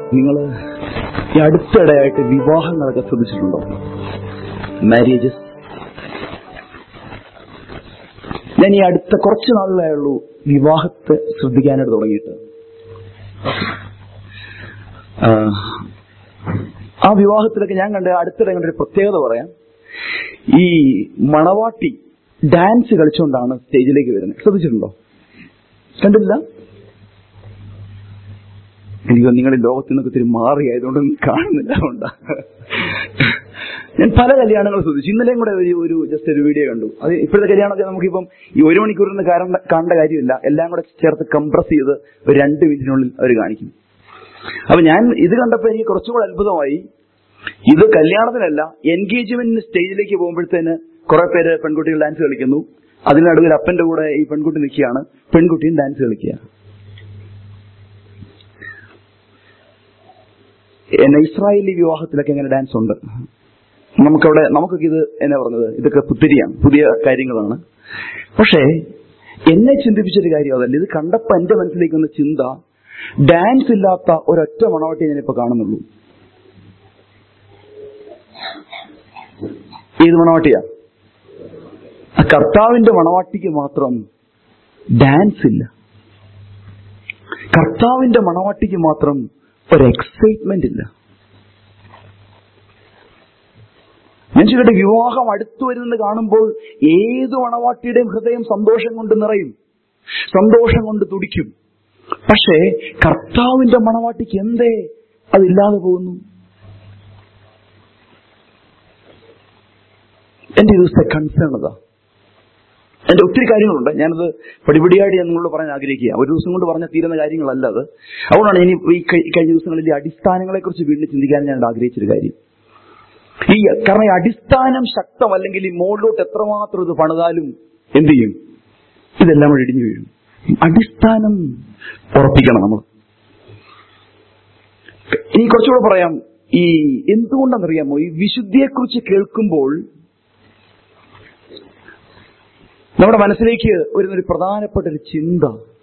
നിങ്ങൾ ഈ അടുത്തിടെയായിട്ട് വിവാഹങ്ങളൊക്കെ ശ്രദ്ധിച്ചിട്ടുണ്ടോ മാരേജസ് ഞാൻ ഈ അടുത്ത കുറച്ച് നാളിലേ ഉള്ളൂ വിവാഹത്തെ ശ്രദ്ധിക്കാനായിട്ട് തുടങ്ങിയിട്ട് ആ, ആ വിവാഹത്തിലൊക്കെ ഞാൻ കണ്ട അടുത്തിടെ കണ്ട ഒരു പ്രത്യേകത പറയാം ഈ മണവാട്ടി ഡാൻസ് കളിച്ചുകൊണ്ടാണ് സ്റ്റേജിലേക്ക് വരുന്നത് ശ്രദ്ധിച്ചിട്ടുണ്ടോ കണ്ടില്ല എനിക്ക് നിങ്ങൾ ഈ ലോകത്തിൽ നിന്നൊക്കെ ഇത്തിരി മാറിയായതുകൊണ്ട് ഒന്നും കാണുന്നില്ല അതുകൊണ്ടാ ഞാൻ പല കല്യാണങ്ങൾ ശ്രദ്ധിച്ചു ഇന്നലെയും കൂടെ ഒരു ഒരു ജസ്റ്റ് ഒരു വീഡിയോ കണ്ടു അത് ഇപ്പോഴത്തെ കല്യാണമൊക്കെ നമുക്കിപ്പം ഈ ഒരു മണിക്കൂറിന് കാണേണ്ട കാണേണ്ട കാര്യമില്ല എല്ലാം കൂടെ ചേർത്ത് കംപ്രസ് ചെയ്ത് ഒരു രണ്ട് മിനിറ്റിനുള്ളിൽ അവർ കാണിക്കും അപ്പൊ ഞാൻ ഇത് കണ്ടപ്പോൾ എനിക്ക് കുറച്ചും കൂടെ അത്ഭുതമായി ഇത് കല്യാണത്തിനല്ല എൻഗേജ്മെന്റിന് സ്റ്റേജിലേക്ക് പോകുമ്പോഴത്തേന് കുറെ പേര് പെൺകുട്ടികൾ ഡാൻസ് കളിക്കുന്നു അതിനടുവിൽ അപ്പന്റെ കൂടെ ഈ പെൺകുട്ടി നിൽക്കുകയാണ് പെൺകുട്ടിയും ഡാൻസ് കളിക്കുക എന്നെ ഇസ്രായേലി വിവാഹത്തിലൊക്കെ ഇങ്ങനെ ഡാൻസ് ഉണ്ട് നമുക്കവിടെ നമുക്കൊക്കെ ഇത് എന്നാ പറഞ്ഞത് ഇതൊക്കെ പുത്തിരിയാണ് പുതിയ കാര്യങ്ങളാണ് പക്ഷേ എന്നെ ചിന്തിപ്പിച്ചൊരു കാര്യം അതല്ല ഇത് കണ്ടപ്പോ എന്റെ മനസ്സിലേക്ക് വന്ന ചിന്ത ഡാൻസ് ഇല്ലാത്ത ഒരൊറ്റ മണവാട്ടി ഞാനിപ്പോ കാണുന്നുള്ളൂ ഏത് മണവാട്ടിയാ ആ കർത്താവിന്റെ മണവാട്ടിക്ക് മാത്രം ഡാൻസ് ഇല്ല കർത്താവിന്റെ മണവാട്ടിക്ക് മാത്രം ഒരു എക്സൈറ്റ്മെന്റ് ഇല്ല മനുഷ്യരുടെ വിവാഹം അടുത്തു വരുന്നത് കാണുമ്പോൾ ഏത് മണവാട്ടിയുടെയും ഹൃദയം സന്തോഷം കൊണ്ട് നിറയും സന്തോഷം കൊണ്ട് തുടിക്കും പക്ഷേ കർത്താവിന്റെ മണവാട്ടിക്ക് എന്തേ അതില്ലാതെ പോകുന്നു എന്റെ ദിവസത്തെ കൺസേൺ അതാ എന്റെ ഒത്തിരി കാര്യങ്ങളുണ്ട് ഞാനത് പടിപടിയായിട്ട് ഞാൻ നിങ്ങളോട് പറയാൻ ആഗ്രഹിക്കുക ഒരു ദിവസം കൊണ്ട് പറഞ്ഞ തീരുന്ന കാര്യങ്ങളല്ല അത് അതുകൊണ്ടാണ് ഇനി ഈ കഴി- കഴിഞ്ഞ ദിവസങ്ങളിൽ ഈ അടിസ്ഥാനങ്ങളെ കുറിച്ച് വീണ്ടും ചിന്തിക്കാൻ ഞാൻ ആഗ്രഹിച്ചൊരു കാര്യം ഈ കാരണം ഈ അടിസ്ഥാനം ശക്തമല്ലെങ്കിൽ ഈ മുകളിലോട്ട് എത്രമാത്രം ഇത് പണിതാലും എന്ത് ചെയ്യും ഇതെല്ലാം കൂടി ഇടിഞ്ഞു വീഴും അടിസ്ഥാനം ഉറപ്പിക്കണം നമ്മൾ ഇനി കുറച്ചുകൂടെ പറയാം ഈ എന്തുകൊണ്ടാണെന്നറിയാമോ ഈ വിശുദ്ധിയെക്കുറിച്ച് കേൾക്കുമ്പോൾ നമ്മുടെ മനസ്സിലേക്ക് വരുന്നൊരു പ്രധാനപ്പെട്ട ഒരു ചിന്ത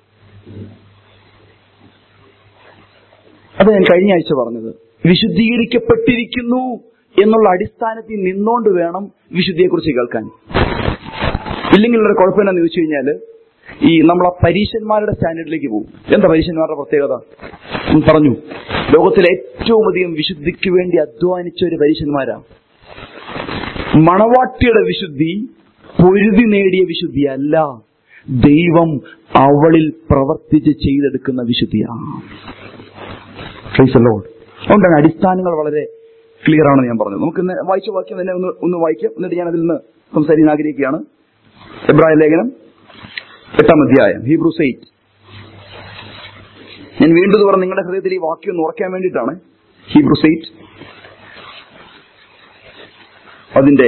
അത് ഞാൻ കഴിഞ്ഞ ആഴ്ച പറഞ്ഞത് വിശുദ്ധീകരിക്കപ്പെട്ടിരിക്കുന്നു എന്നുള്ള അടിസ്ഥാനത്തിൽ നിന്നോണ്ട് വേണം വിശുദ്ധിയെക്കുറിച്ച് കേൾക്കാൻ ഇല്ലെങ്കിൽ ഒരു കുഴപ്പം എന്താണെന്ന് ചോദിച്ചു കഴിഞ്ഞാൽ ഈ നമ്മൾ ആ പരീശന്മാരുടെ സ്റ്റാൻഡേർഡിലേക്ക് പോകും എന്താ പരീശന്മാരുടെ പ്രത്യേകത ഞാൻ പറഞ്ഞു ലോകത്തിലെ ഏറ്റവും അധികം വിശുദ്ധിക്ക് വേണ്ടി അധ്വാനിച്ച ഒരു പരീശന്മാരാ മണവാട്ടിയുടെ വിശുദ്ധി പൊരുതി നേടിയ വിശുദ്ധിയല്ല ദൈവം അവളിൽ പ്രവർത്തിച്ച് ചെയ്തെടുക്കുന്ന വിശുദ്ധിയാണ് Praise the Lord. അതുകൊണ്ടാണ് അടിസ്ഥാനങ്ങൾ വളരെ ക്ലിയർ ആണെന്ന് ഞാൻ പറഞ്ഞത് നമുക്ക് ഇന്ന് വായിച്ച വാക്യം തന്നെ ഒന്ന് ഒന്ന് വായിക്കാം എന്നിട്ട് ഞാൻ അതിൽ നിന്ന് സംസാരിക്കാൻ ആഗ്രഹിക്കുകയാണ് എബ്രായ ലേഖനം എട്ടാം അധ്യായം ഹീബ്രൂസ് എയ്റ്റ് ഞാൻ വീണ്ടും ഇത് പറഞ്ഞ നിങ്ങളുടെ ഹൃദയത്തിൽ ഈ വാക്യം ഒന്ന് ഉറക്കാൻ വേണ്ടിയിട്ടാണ് ഹീബ്രൂസ് എയ്റ്റ് അതിന്റെ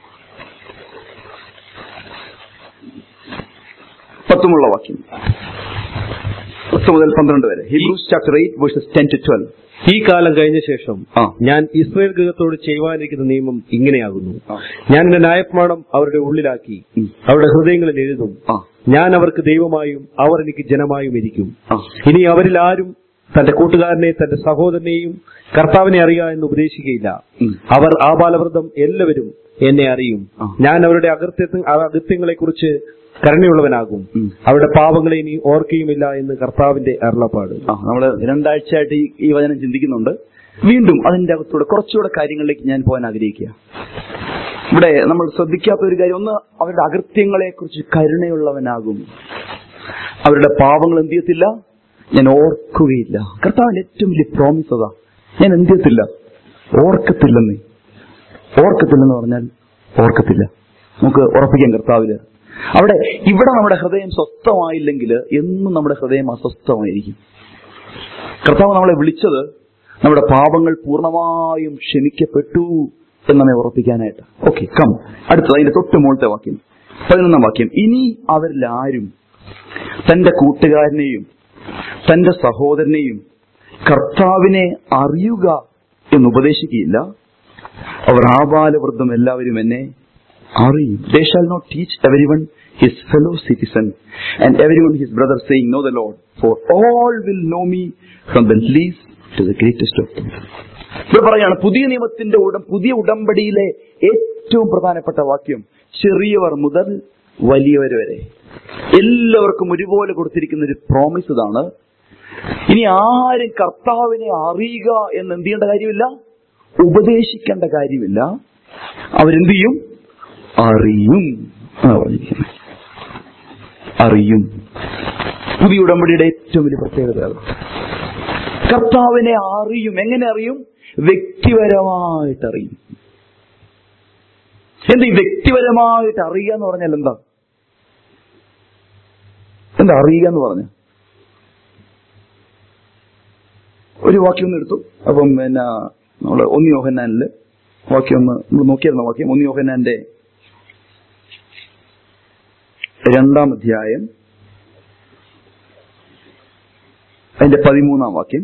പത്തുമുള്ള വാക്യം പത്ത് മുതൽ പന്ത്രണ്ട് വരെ Hebrews chapter eight verses ten to twelve ഈ കാലം കഴിഞ്ഞ ശേഷം ആ. ഞാൻ ഇസ്രായേൽ ഗൃഹത്തോട് ചെയ്യുവാനിരിക്കുന്ന നിയമം ഇങ്ങനെയാകുന്നു ആ. ഞാൻ എന്റെ ന്യായപ്രമാണം അവരുടെ ഉള്ളിലാക്കി ഉം. അവരുടെ ഹൃദയങ്ങളിൽ എഴുതും ആ ഞാൻ അവർക്ക് ദൈവമായും അവർ എനിക്ക് ജനമായും ഇരിക്കും ആ ഇനി അവരിൽ ആരും തന്റെ കൂട്ടുകാരനെ തന്റെ സഹോദരനെയും കർത്താവിനെ അറിയുക എന്ന് ഉപദേശിക്കുകയില്ല ഉം. അവർ ആബാലവൃതം എല്ലാവരും എന്നെ അറിയും ആ. ഞാൻ അവരുടെ അകൃത്യ അകൃത്യങ്ങളെ കുറിച്ച് കരുണയുള്ളവനാകും ഉം. അവരുടെ പാപങ്ങളെ ഇനി ഓർക്കുകയുമില്ല എന്ന് കർത്താവിന്റെ അരുളപ്പാട് ആ നമ്മള് രണ്ടാഴ്ചയായിട്ട് ഈ- ഈ വചനം ചിന്തിക്കുന്നുണ്ട് വീണ്ടും അതിന്റെ അകത്തൂടെ കുറച്ചുകൂടെ കാര്യങ്ങളിലേക്ക് ഞാൻ പോകാൻ ആഗ്രഹിക്കുക ഇവിടെ നമ്മൾ ശ്രദ്ധിക്കാത്ത ഒരു കാര്യം ഒന്ന് അവരുടെ അകൃത്യങ്ങളെ കുറിച്ച് കരുണയുള്ളവനാകും അവരുടെ പാപങ്ങൾ എന്ത് ചെയ്യത്തില്ല ഞാൻ ഓർക്കുകയില്ല കർത്താവിന്റെ ഏറ്റവും വലിയ പ്രോമിസ് അതാ ഞാൻ എന്ത് ചെയ്യത്തില്ല ഓർക്കത്തില്ലെന്നേ ഓർക്കത്തില്ലെന്ന് പറഞ്ഞാൽ ഓർക്കത്തില്ല നമുക്ക് ഉറപ്പിക്കാം കർത്താവില് അവിടെ ഇവിടെ നമ്മുടെ ഹൃദയം സ്വസ്ഥമായില്ലെങ്കിൽ എന്നും നമ്മുടെ ഹൃദയം അസ്വസ്ഥമായിരിക്കും കർത്താവ് നമ്മളെ വിളിച്ചത് നമ്മുടെ പാപങ്ങൾ പൂർണ്ണമായും ക്ഷമിക്കപ്പെട്ടു എന്ന് നമ്മെ ഉറപ്പിക്കാനായിട്ട് ഓക്കെ കം അടുത്തത് അതിന്റെ തൊട്ട് മുകളിലത്തെ വാക്യം പതിനൊന്നാം വാക്യം ഇനി അവരിൽ ആരും തന്റെ കൂട്ടുകാരനെയും തന്റെ സഹോദരനെയും കർത്താവിനെ അറിയുക എന്ന് ഉപദേശിക്കുകയില്ല അവർ ആബാലവൃദ്ധം എല്ലാവരും എന്നെ അറിയും they shall not teach every one his fellow citizen and every one his brother saying know the Lord for all will know me from the least to the greatest of ഇവിടെ പറയാണ് പുതിയ നിയമത്തിന്റെ ഉടം പുതിയ ഉടമ്പടിയിലെ ഏറ്റവും പ്രധാനപ്പെട്ട വാക്യം ചെറിയവർ മുതൽ വലിയവർ വരെ എല്ലാവർക്കും ഒരുപോലെ കൊടുത്തിരിക്കുന്ന ഒരു പ്രോമിസ് ഇതാണ് ഇനി ആരും കർത്താവിനെ അറിയുക എന്ന് എന്ത് ചെയ്യേണ്ട കാര്യമില്ല ഉപദേശിക്കേണ്ട കാര്യമില്ല അവരെന്ത് ചെയ്യും അറിയും എന്നാ പറഞ്ഞിരിക്കുന്നത് അറിയും പുതിയ ഉടമ്പടിയുടെ ഏറ്റവും വലിയ പ്രത്യേകത അത് കർത്താവിനെ അറിയും എങ്ങനെ അറിയും വ്യക്തിപരമായിട്ട് അറിയും എന്താ ഈ വ്യക്തിപരമായിട്ട് അറിയുക എന്ന് പറഞ്ഞാൽ എന്താ എന്താ അറിയുക എന്ന് പറഞ്ഞ ഒരു വാക്യം ഒന്ന് എടുത്തു അപ്പം പിന്നെ നമ്മള് ഒന്ന് യോഹന്നാനില് വാക്യം ഒന്ന് നമ്മൾ നോക്കിയായിരുന്നു വാക്യം ഒന്ന് യോഹന്നാന്റെ രണ്ടാം അധ്യായം അതിന്റെ പതിമൂന്നാം വാക്യം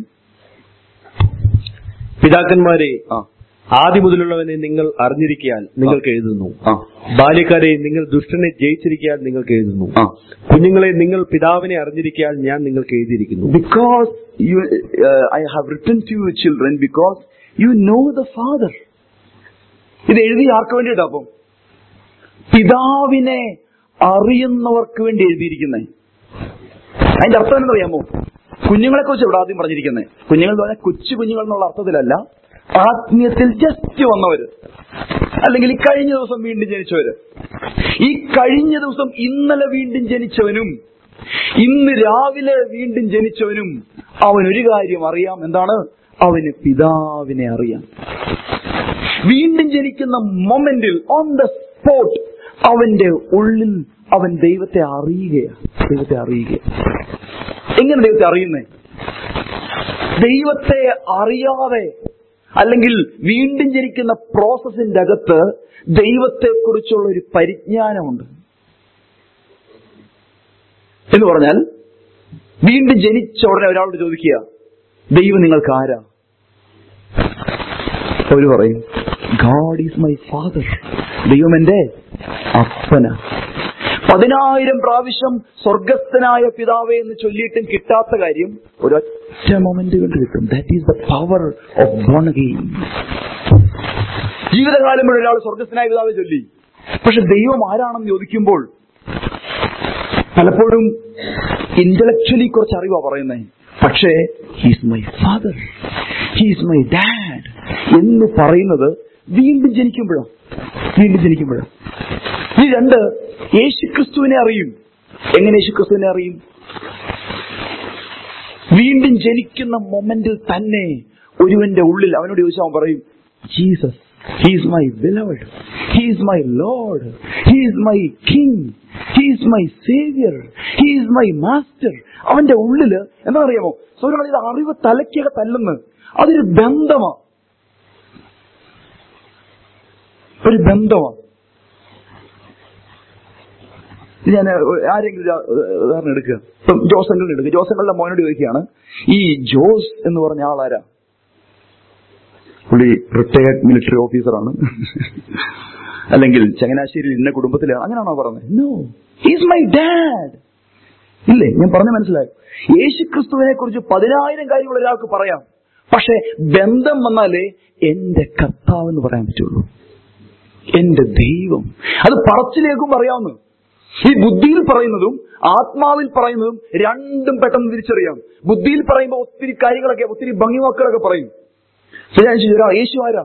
പിതാക്കന്മാരെ ആ ആദ്യം മുതലുള്ളവനെ നിങ്ങൾ അറിഞ്ഞിരിക്കാൻ നിങ്ങൾക്ക് എഴുതുന്നു ആ ബാല്യക്കാരെ നിങ്ങൾ ദുഷ്ടനെ ജയിച്ചിരിക്കാൻ നിങ്ങൾക്ക് എഴുതുന്നു ആ കുഞ്ഞുങ്ങളെ നിങ്ങൾ പിതാവിനെ അറിഞ്ഞിരിക്കാൻ ഞാൻ നിങ്ങൾക്ക് എഴുതിയിരിക്കുന്നു because you uh, i have written to you children because you know the father ഇത് എഴുതി ആർക്ക് വേണ്ടിയിട്ടാ അപ്പം പിതാവിനെ അറിയുന്നവർക്ക് വേണ്ടി എഴുതിയിരിക്കുന്നേ അതിന്റെ അർത്ഥം എന്താ കുഞ്ഞുങ്ങളെ കുറിച്ച് ഇവിടെ ആദ്യം പറഞ്ഞിരിക്കുന്നത് കുഞ്ഞുങ്ങൾ എന്ന് പറഞ്ഞാൽ കൊച്ചു കുഞ്ഞുങ്ങൾ എന്നുള്ള അർത്ഥത്തിലല്ല ആത്മീയത്തിൽ ജസ്റ്റ് വന്നവര് അല്ലെങ്കിൽ ഈ കഴിഞ്ഞ ദിവസം വീണ്ടും ജനിച്ചവര് ഈ കഴിഞ്ഞ ദിവസം ഇന്നലെ വീണ്ടും ജനിച്ചവനും ഇന്ന് രാവിലെ വീണ്ടും ജനിച്ചവനും അവൻ ഒരു കാര്യം അറിയാം എന്താണ് അവന് പിതാവിനെ അറിയാം വീണ്ടും ജനിക്കുന്ന മൊമെന്റിൽ ഓൺ ദ സ്പോട്ട് അവന്റെ ഉള്ളിൽ അവൻ ദൈവത്തെ അറിയുകയാണ് ദൈവത്തെ അറിയുക എങ്ങനെ ദൈവത്തെ അറിയുന്നേ ദൈവത്തെ അറിയാതെ അല്ലെങ്കിൽ വീണ്ടും ജനിക്കുന്ന പ്രോസസ്സിന്റെ അകത്ത് ദൈവത്തെക്കുറിച്ചുള്ള ഒരു പരിജ്ഞാനമുണ്ട് എന്ന് പറഞ്ഞാൽ വീണ്ടും ജനിച്ച ഉടനെ ഒരാളോട് ചോദിക്കുക ദൈവം നിങ്ങൾക്ക് ആരാ അവര് പറയും ഗാഡ് ഈസ് മൈ ഫാദർ ദൈവം എന്റെ അപ്പന പതിനായിരം പ്രാവശ്യം സ്വർഗസ്ഥനായ പിതാവേ എന്ന് ചൊല്ലിയിട്ടും കിട്ടാത്ത കാര്യം ഒരൊറ്റ മൊമെന്റ് കൊണ്ട് കിട്ടും that is the power of born again ജീവിതകാലം മുഴുവൻ ഒരാൾ സ്വർഗസ്ഥനായ പിതാവെ ചൊല്ലി പക്ഷെ ദൈവം ആരാണെന്ന് ചോദിക്കുമ്പോൾ പലപ്പോഴും ഇന്റലക്ച്വലി കുറച്ച് അറിവാ പറയുന്നത് പക്ഷേ he's my father he's my dad എന്ന് പറയുന്നത് വീണ്ടും ജനിക്കുമ്പോഴാണ് വീണ്ടും ജനിക്കുമ്പോഴാണ് ഈ രണ്ട് യേശുക്രിസ്തുവിനെ അറിയും എങ്ങനെ യേശുക്രിസ്തുവിനെ അറിയും വീണ്ടും ജനിക്കുന്ന മൊമെന്റിൽ തന്നെ ഒരുവന്റെ ഉള്ളിൽ അവനോട് ചോദിച്ചാൽ അവൻ പറയും Jesus he's my beloved he's my Lord he's my king he's my saviour he's my master അവന്റെ ഉള്ളില് എന്താ അറിയാമോ സൗരങ്ങൾ ഇത് അറിവ് തലയ്ക്കകത്തല്ലെന്ന് അതൊരു ബന്ധമാ ഒരു ബന്ധമാണ് ഞാൻ ആരെങ്കിലും ഒരു ഉദാഹരണം എടുക്കുക ഇപ്പം ജോസങ്ങളുടെ എടുക്കുക ജോസങ്ങളുടെ മോനോട് ചോദിക്കുകയാണ് ഈ ജോസ് എന്ന് പറഞ്ഞ ആളാരാ പുള്ളി റിട്ടയർഡ് മിലിറ്ററി ഓഫീസറാണ് അല്ലെങ്കിൽ ചങ്ങനാശ്ശേരിയിൽ ഇന്ന കുടുംബത്തിലാണ് അങ്ങനെയാണോ പറഞ്ഞത് നോ ഹീസ് മൈ ഡാഡ് ഇല്ലേ ഞാൻ പറഞ്ഞു മനസ്സിലായി യേശു ക്രിസ്തുവിനെ കുറിച്ച് പതിനായിരം കാര്യങ്ങൾ ഒരാൾക്ക് പറയാം പക്ഷെ ബന്ധം വന്നാലേ എന്റെ കർത്താവ് എന്ന് പറയാൻ പറ്റുള്ളൂ എന്റെ ദൈവം അത് പറച്ചിലേക്കും പറയാവുന്നു ഈ ബുദ്ധിയിൽ പറയുന്നതും ആത്മാവിൽ പറയുന്നതും രണ്ടും പെട്ടെന്ന് തിരിച്ചറിയാം ബുദ്ധിയിൽ പറയുമ്പോൾ ഒത്തിരി കാര്യങ്ങളൊക്കെ ഒത്തിരി ഭംഗിവാക്കുകളൊക്കെ പറയും പക്ഷെ ഞാൻ ചോദിച്ചു, "എടാ, യേശു ആരാ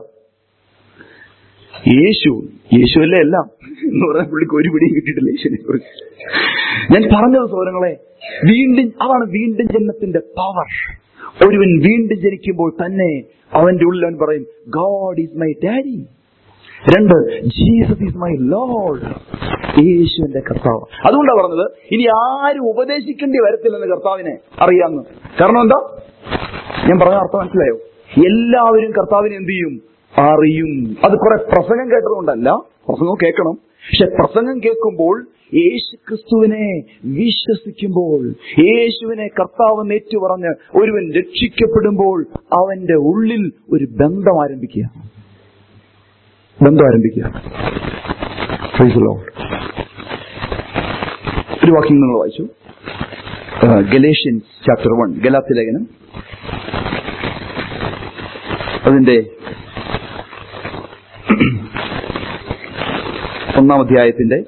യേശു യേശുവല്ലേ എല്ലാം എന്ന് പറഞ്ഞാൽ പുള്ളിക്ക് ഒരു പിടിയും കിട്ടിയിട്ടില്ല യേശുവിനെ കുറിച്ച് ഞാൻ പറഞ്ഞത് സൗരങ്ങളെ വീണ്ടും അതാണ് വീണ്ടും ജന്മത്തിന്റെ പവർ ഒരുവൻ വീണ്ടും ജനിക്കുമ്പോൾ തന്നെ അവന്റെ ഉള്ളിൽ അവൻ പറയും ഗോഡ് ഈസ് മൈ ഡാഡി രണ്ട് ജീസസ് ഈസ് മൈ ലോഡ് യേശുവിന്റെ കർത്താവ് അതുകൊണ്ടാണ് പറഞ്ഞത് ഇനി ആരും ഉപദേശിക്കേണ്ടി വരത്തില്ലെന്ന് കർത്താവിനെ അറിയാമെന്ന് കാരണം എന്താ ഞാൻ പറഞ്ഞ അർത്ഥം മനസ്സിലായോ എല്ലാവരും കർത്താവിനെ എന്ത് ചെയ്യും അറിയും അത് കുറെ പ്രസംഗം കേട്ടതുകൊണ്ടല്ല പ്രസംഗം കേൾക്കണം പക്ഷെ പ്രസംഗം കേൾക്കുമ്പോൾ യേശു ക്രിസ്തുവിനെ വിശ്വസിക്കുമ്പോൾ യേശുവിനെ കർത്താവ് ഏറ്റുപറഞ്ഞ് ഒരുവൻ രക്ഷിക്കപ്പെടുമ്പോൾ അവന്റെ ഉള്ളിൽ ഒരു ബന്ധം ആരംഭിക്കുക ബന്ധം ആരംഭിക്കുക Praise the Lord. ഒരു വാക്യം നിങ്ങൾ വായിച്ചു ഗലേഷ്യൻസ് ചാപ്റ്റർ വൺ ഗലാത്തി ലേഖനം അതിന്റെ ഒന്നാം അധ്യായത്തിന്റെ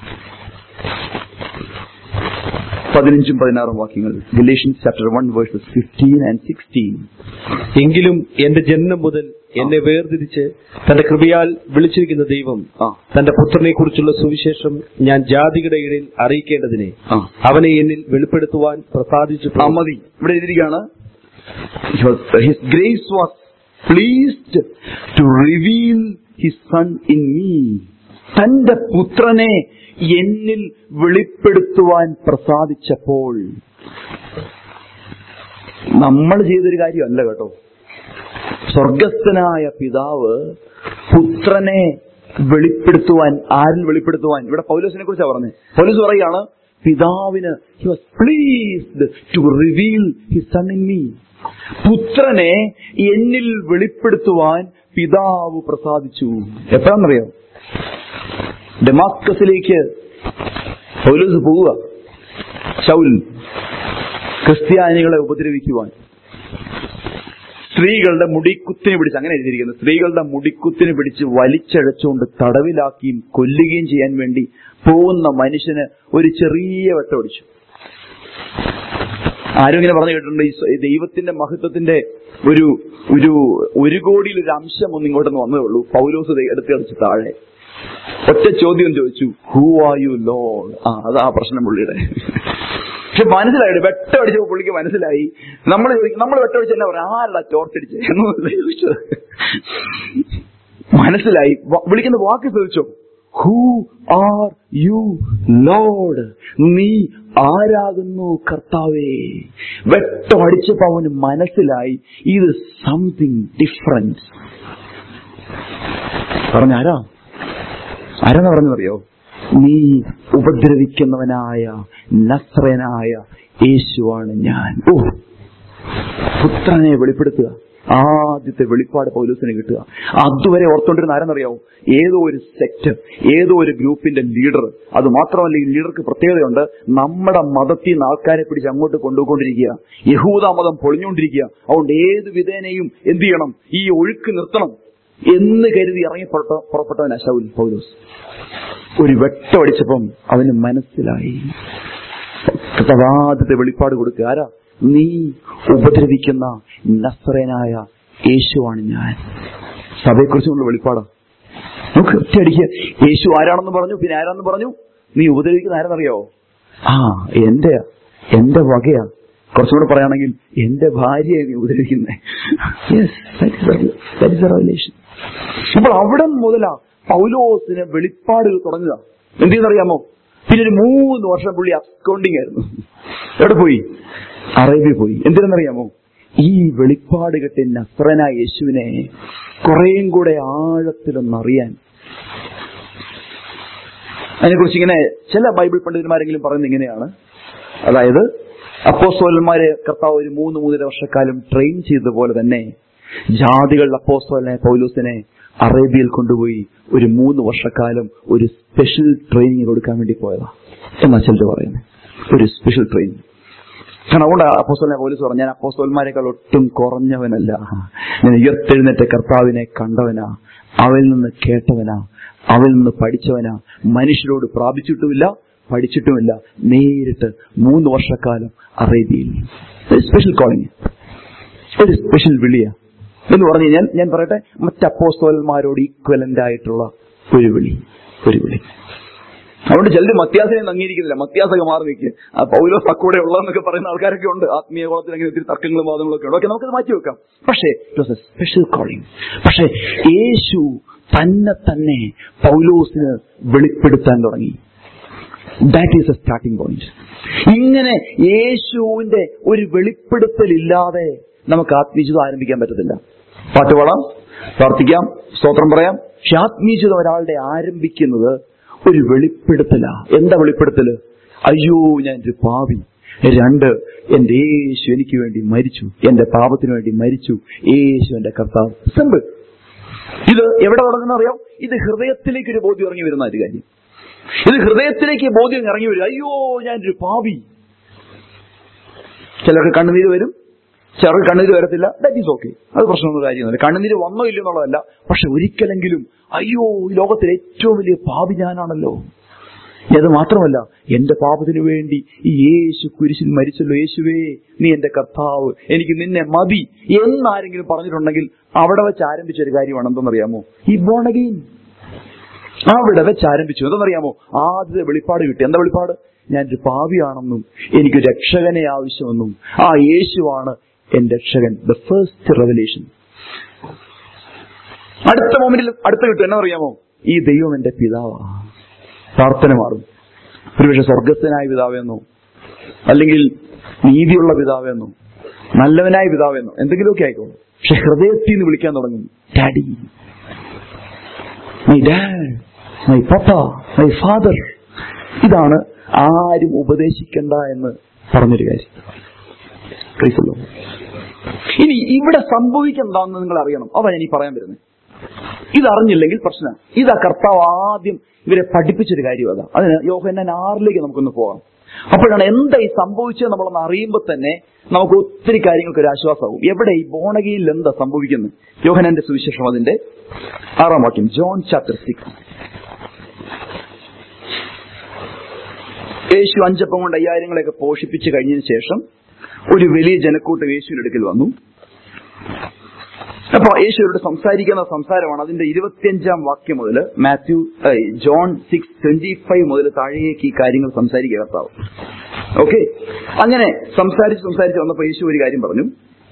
പതിനഞ്ചും പതിനാറും വാക്യങ്ങൾ Galatians chapter one verses fifteen and sixteen എങ്കിലും എന്റെ ജന്മം മുതൽ എന്നെ വേർതിരിച്ച് തന്റെ കൃപയാൽ വിളിച്ചിരിക്കുന്ന ദൈവം ആ തന്റെ പുത്രനെ കുറിച്ചുള്ള സുവിശേഷം ഞാൻ ജാതികളുടെ ഇടയിൽ അറിയിക്കേണ്ടതിനെ ആ അവനെ എന്നിൽ വെളിപ്പെടുത്തുവാൻ പ്രസാദിച്ചു ആ മതി ഇവിടെ എഴുതിയിരിക്കുകയാണ് his grace was pleased to reveal his son in me തന്റെ പുത്രനെ എന്നിൽ വെളിപ്പെടുത്തുവാൻ പ്രസാദിച്ചപ്പോൾ നമ്മൾ ചെയ്തൊരു കാര്യമല്ല കേട്ടോ സ്വർഗസ്ഥനായ പിതാവ് പുത്രനെ വെളിപ്പെടുത്തുവാൻ ആരിൽ വെളിപ്പെടുത്തുവാൻ ഇവിടെ പൗലോസിനെ കുറിച്ചാണ് പറഞ്ഞത് പൗലോസ് പറയുകയാണ് പിതാവിന് he was pleased to reveal his son in me പുത്രനെ എന്നിൽ വെളിപ്പെടുത്തുവാൻ പിതാവ് പ്രസാദിച്ചു എപ്പോഴാണെന്നറിയോ ഡെമാസ്കസിലേക്ക് പൗലോസ് പോവുക ശൗൽ ക്രിസ്ത്യാനികളെ ഉപദ്രവിക്കുവാൻ സ്ത്രീകളുടെ മുടിക്കുത്തിന് പിടിച്ച് അങ്ങനെ എഴുതിയിരിക്കുന്നത് സ്ത്രീകളുടെ മുടിക്കുത്തിന് പിടിച്ച് വലിച്ചഴച്ചുകൊണ്ട് തടവിലാക്കിയും കൊല്ലുകയും ചെയ്യാൻ വേണ്ടി പോകുന്ന മനുഷ്യന് ഒരു ചെറിയ വെട്ടമടിച്ചു ആരും ഇങ്ങനെ പറഞ്ഞു കേട്ടിട്ടുണ്ട് ഈ സ്വ- ഈ ദൈവത്തിന്റെ മഹത്വത്തിന്റെ ഒരു ഒരു ഒരു കോടിയിൽ ഒരു അംശം ഒന്ന് ഇങ്ങോട്ടൊന്ന് വന്നേ ഉള്ളൂ പൗലോസ് ദേ എടുത്ത് കളിച്ച് താഴെ ഒറ്റ ചോദ്യം ചോദിച്ചു ഹൂ ആർ യു ലോഡ് ആ അതാ പ്രശ്നം പുള്ളിയുടെ പക്ഷെ മനസ്സിലായി വെട്ടമടിച്ചപ്പോൾ പുള്ളിക്ക് മനസ്സിലായി നമ്മൾ നമ്മൾ വെട്ടമടിച്ച് എന്നാ പറയാ ആരടാ ചോർത്തടിച്ച് എന്നല്ല ചോദിച്ചത് മനസ്സിലായി വ- വിളിക്കുന്ന വാക്ക് ചോദിച്ചോ ഹൂ ആർ യു ലോഡ് നീ ആരാകുന്നു കർത്താവേ വെട്ടമടിച്ചപ്പോ അവന് മനസ്സിലായി ഇത് സംതിങ് ഡിഫറൻസ് പറഞ്ഞ ആരാ ആരാന്ന് പറഞ്ഞതറിയോ നീ ഉപദ്രവിക്കുന്നവനായ നസ്രനായ യേശുവാണ് ഞാൻ ഓ പുത്രനെ വെളിപ്പെടുത്തുക ആദ്യത്തെ വെളിപ്പാട് പൗലൂസിന് കിട്ടുക അതുവരെ ഓർത്തോണ്ടിരുന്ന ആരെന്നറിയാവോ ഏതോ ഒരു സെക്ട് ഏതോ ഒരു ഗ്രൂപ്പിന്റെ ലീഡർ അത് മാത്രമല്ല ഈ ലീഡർക്ക് പ്രത്യേകതയുണ്ട് നമ്മുടെ മതത്തിൽ നിന്ന് ആൾക്കാരെ പിടിച്ച് അങ്ങോട്ട് കൊണ്ടുപോയിക്കൊണ്ടിരിക്കുക യഹൂദ മതം പൊളിഞ്ഞുകൊണ്ടിരിക്കുക അതുകൊണ്ട് ഏത് വിധേനയും എന്ത് ചെയ്യണം ഈ ഒഴുക്ക് നിർത്തണം എന്ന് കരുതി ഇറങ്ങി പുറപ്പെട്ട- പുറപ്പെട്ടവനാ ശൗൽ പൗലോസ് ഒരു വെട്ടമടിച്ചപ്പം അവന് മനസ്സിലായി കർത്താവാദ്യത്തെ വെളിപ്പാട് കൊടുക്കുക ആരാ നീ ഉപദ്രവിക്കുന്ന നസ്രനായ യേശുവാണ് ഞാൻ സഭയെക്കുറിച്ചുള്ള വെളിപ്പാടാ നമുക്ക് ഒറ്റയടിക്ക് യേശു ആരാണെന്ന് പറഞ്ഞു പിന്നെ ആരാണെന്ന് പറഞ്ഞു നീ ഉപദ്രവിക്കുന്ന ആരെന്നറിയോ ആ എന്റെ എന്റെ വകയാ കുറച്ചുകൂടെ പറയുകയാണെങ്കിൽ എന്റെ ഭാര്യയെ നീ ഉപദ്രവിക്കുന്നേ റിലേഷൻ അപ്പോൾ അവിടെ മുതലാ പൗലോസിന് വെളിപ്പാടുകൾ തുടങ്ങുക എന്തെന്നറിയാമോ പിന്നെ ഒരു മൂന്ന് വർഷം പുള്ളി അക്കൗണ്ടിങ് ആയിരുന്നു എവിടെ പോയി അറേബ്യ പോയി എന്തിനെന്നറിയാമോ ഈ വെളിപ്പാട് കെട്ടി നസ്രന യേശുവിനെ കുറേയും കൂടെ ആഴത്തിലൊന്നറിയാൻ അതിനെക്കുറിച്ച് ഇങ്ങനെ ചില ബൈബിൾ പണ്ഡിതന്മാരെങ്കിലും പറയുന്നത് ഇങ്ങനെയാണ് അതായത് അപ്പോസ്തോലന്മാരെ കർത്താവ് ഒരു മൂന്ന് മൂന്നര വർഷക്കാലം ട്രെയിൻ ചെയ്തതുപോലെ തന്നെ ജാതികളുടെ അപ്പോസ്തോലനെ പൗലൂസിനെ അറേബ്യയിൽ കൊണ്ടുപോയി ഒരു മൂന്ന് വർഷക്കാലം ഒരു സ്പെഷ്യൽ ട്രെയിനിങ് കൊടുക്കാൻ വേണ്ടി പോയതാ എന്നാ ചിലർ പറയുന്നത് ഒരു സ്പെഷ്യൽ ട്രെയിനിങ് കാരണം അതുകൊണ്ട് അപ്പോസ്തോലിനെ പോലീസ് പറഞ്ഞു ഞാൻ അപ്പോസ്തോന്മാരെക്കാൾ ഒട്ടും കുറഞ്ഞവനല്ല ഞാൻ ഉയർത്തെഴുന്നേറ്റ കർത്താവിനെ കണ്ടവനാ അവയിൽ നിന്ന് കേട്ടവനാ അവയിൽ നിന്ന് പഠിച്ചവനാ മനുഷ്യരോട് പ്രാപിച്ചിട്ടുമില്ല പഠിച്ചിട്ടുമില്ല നേരിട്ട് മൂന്ന് വർഷക്കാലം അറേബ്യയിൽ ഒരു സ്പെഷ്യൽ കോളിംഗ് ഒരു സ്പെഷ്യൽ വിളിയ എന്ന് പറഞ്ഞു കഴിഞ്ഞാൽ ഞാൻ പറയട്ടെ മറ്റ് അപ്പോസ്തോലന്മാരോട് ഈക്വലന്റ് ആയിട്ടുള്ള ഒരു വിളി ഒരു വിളി അതുകൊണ്ട് ചിലർ മത്യാസിനെ അംഗീകരിക്കുന്നില്ല മത്യാസൊക്കെ മാറി നിൽക്കുക ആ പൗലോസ് അക്കൂടെ ഉള്ളതെന്നൊക്കെ പറയുന്ന ആൾക്കാരൊക്കെ ഉണ്ട് ആത്മീയ കോളത്തിൽ അങ്ങനെ ഒത്തിരി തർക്കങ്ങളും വാദങ്ങളും ഒക്കെ ഉണ്ട് ഓക്കെ നമുക്കത് മാറ്റി വെക്കാം പക്ഷേ it was a special calling പക്ഷേ യേശു തന്നെ തന്നെ പൗലോസിന് വെളിപ്പെടുത്താൻ തുടങ്ങി that is a starting point ഇങ്ങനെ യേശുവിന്റെ ഒരു വെളിപ്പെടുത്തലില്ലാതെ നമുക്ക് ആത്മീയത ആരംഭിക്കാൻ പറ്റത്തില്ല പാട്ട് പാടാം പ്രാർത്ഥിക്കാം സ്തോത്രം പറയാം പക്ഷെ ആത്മീയത ഒരാളുടെ ആരംഭിക്കുന്നത് ഒരു വെളിപ്പെടുത്തലാ എന്താ വെളിപ്പെടുത്തല് അയ്യോ ഞാൻ ഒരു പാവി രണ്ട് എന്റെ യേശു എനിക്ക് വേണ്ടി മരിച്ചു എന്റെ പാപത്തിന് വേണ്ടി മരിച്ചു യേശു എന്റെ കർത്താവ് സിമ്പിൾ ഇത് എവിടെ തുടങ്ങുന്ന അറിയാം ഇത് ഹൃദയത്തിലേക്ക് ഒരു ബോധ്യം ഇറങ്ങി വരുന്ന ഒരു കാര്യം ഇത് ഹൃദയത്തിലേക്ക് ബോധ്യം ഇറങ്ങി വരും അയ്യോ ഞാനൊരു പാപി ചിലർക്ക് കണ്ണുനീര് വരും ചെറു കണ്ണീര് വരത്തില്ല ദാറ്റ് ഈസ് ഓക്കെ അത് പ്രശ്നമൊന്നും കാര്യമൊന്നുമില്ല കണ്ണുനീര് വന്നോ ഇല്ലയോ എന്നുള്ളതല്ല പക്ഷെ ഒരിക്കലെങ്കിലും അയ്യോ ഈ ലോകത്തിലെ ഏറ്റവും വലിയ പാപി ഞാനാണല്ലോ അത് മാത്രമല്ല എന്റെ പാപത്തിനു വേണ്ടി ഈ യേശു കുരിശിൽ മരിച്ചല്ലോ യേശുവേ നീ എന്റെ കർത്താവ് എനിക്ക് നിന്നെ മതി എന്നാരെങ്കിലും പറഞ്ഞിട്ടുണ്ടെങ്കിൽ അവിടെ വെച്ച് ആരംഭിച്ച ഒരു കാര്യമാണ് എന്തെന്നറിയാമോ ഈ ബോണഗെയിൻ അവിടെ വെച്ച് ആരംഭിച്ചു എന്തെന്നറിയാമോ ആദ്യത്തെ വെളിപ്പാട് കിട്ടി എന്താ വെളിപ്പാട് ഞാനൊരു പാപിയാണെന്നും എനിക്ക് രക്ഷകനെ ആവശ്യമെന്നും ആ യേശുവാണ് എന്റെ രക്ഷകൻ ദ ഫസ്റ്റ് റെവലേഷൻ അടുത്ത മൊമെന്റിൽ അടുത്ത കിട്ടും എന്നാ അറിയാമോ ഈ ദൈവം എന്റെ പിതാവാ പ്രാർത്ഥന മാറും ഒരുപക്ഷെ സ്വർഗസ്ഥനായ പിതാവെന്നോ അല്ലെങ്കിൽ നീതിയുള്ള പിതാവെന്നോ നല്ലവനായ പിതാവെന്നോ എന്തെങ്കിലുമൊക്കെ ആയിക്കോളും പക്ഷെ ഹൃദയത്തിൽ നിന്ന് വിളിക്കാൻ തുടങ്ങും daddy my dad my papa my father ഇതാണ് ആരും ഉപദേശിക്കണ്ട എന്ന് പറഞ്ഞൊരു കാര്യം Praise the Lord. ഇനി ഇവിടെ സംഭവിക്കെന്താണെന്ന് നിങ്ങൾ അറിയണം അതാ ഞാൻ ഈ പറയാൻ വരുന്നത് ഇതറിഞ്ഞില്ലെങ്കിൽ പ്രശ്നം ഇതാ കർത്താവ് ആദ്യം ഇവരെ പഠിപ്പിച്ചൊരു കാര്യം അതാ അതിന് യോഹന്നാൻ ആറിലേക്ക് നമുക്കൊന്ന് പോകാം അപ്പോഴാണ് എന്താ ഈ സംഭവിച്ചത് നമ്മളൊന്ന് അറിയുമ്പോൾ തന്നെ നമുക്ക് ഒത്തിരി കാര്യങ്ങൾക്ക് ഒരു ആശ്വാസമാവും എവിടെ ഈ ബോണഗയിൽ എന്താ സംഭവിക്കുന്നത് യോഹനാന്റെ സുവിശേഷം അതിന്റെ ആറാം വാക്യം ജോൺ ചാപ്റ്റർ സിക്സ് യേശു അഞ്ചപ്പം കൊണ്ട് അയ്യായിരങ്ങളെയൊക്കെ പോഷിപ്പിച്ച് കഴിഞ്ഞതിന് ശേഷം ഒരു വലിയ ജനക്കൂട്ടം യേശുവിന്റെ അടുക്കൽ വന്നു അപ്പൊ യേശുവരോട് സംസാരിക്കുന്ന സംസാരമാണ് അതിന്റെ ഇരുപത്തിയഞ്ചാം വാക്യം മുതൽ മാത്യു ഏയ്, ജോൺ സിക്സ് ട്വന്റി ഫൈവ് മുതൽ താഴേക്ക് ഈ കാര്യങ്ങൾ സംസാരിക്കുക കർത്താവ് ഓക്കെ അങ്ങനെ സംസാരിച്ച് സംസാരിച്ച് വന്നപ്പോ യേശു ഒരു കാര്യം പറഞ്ഞു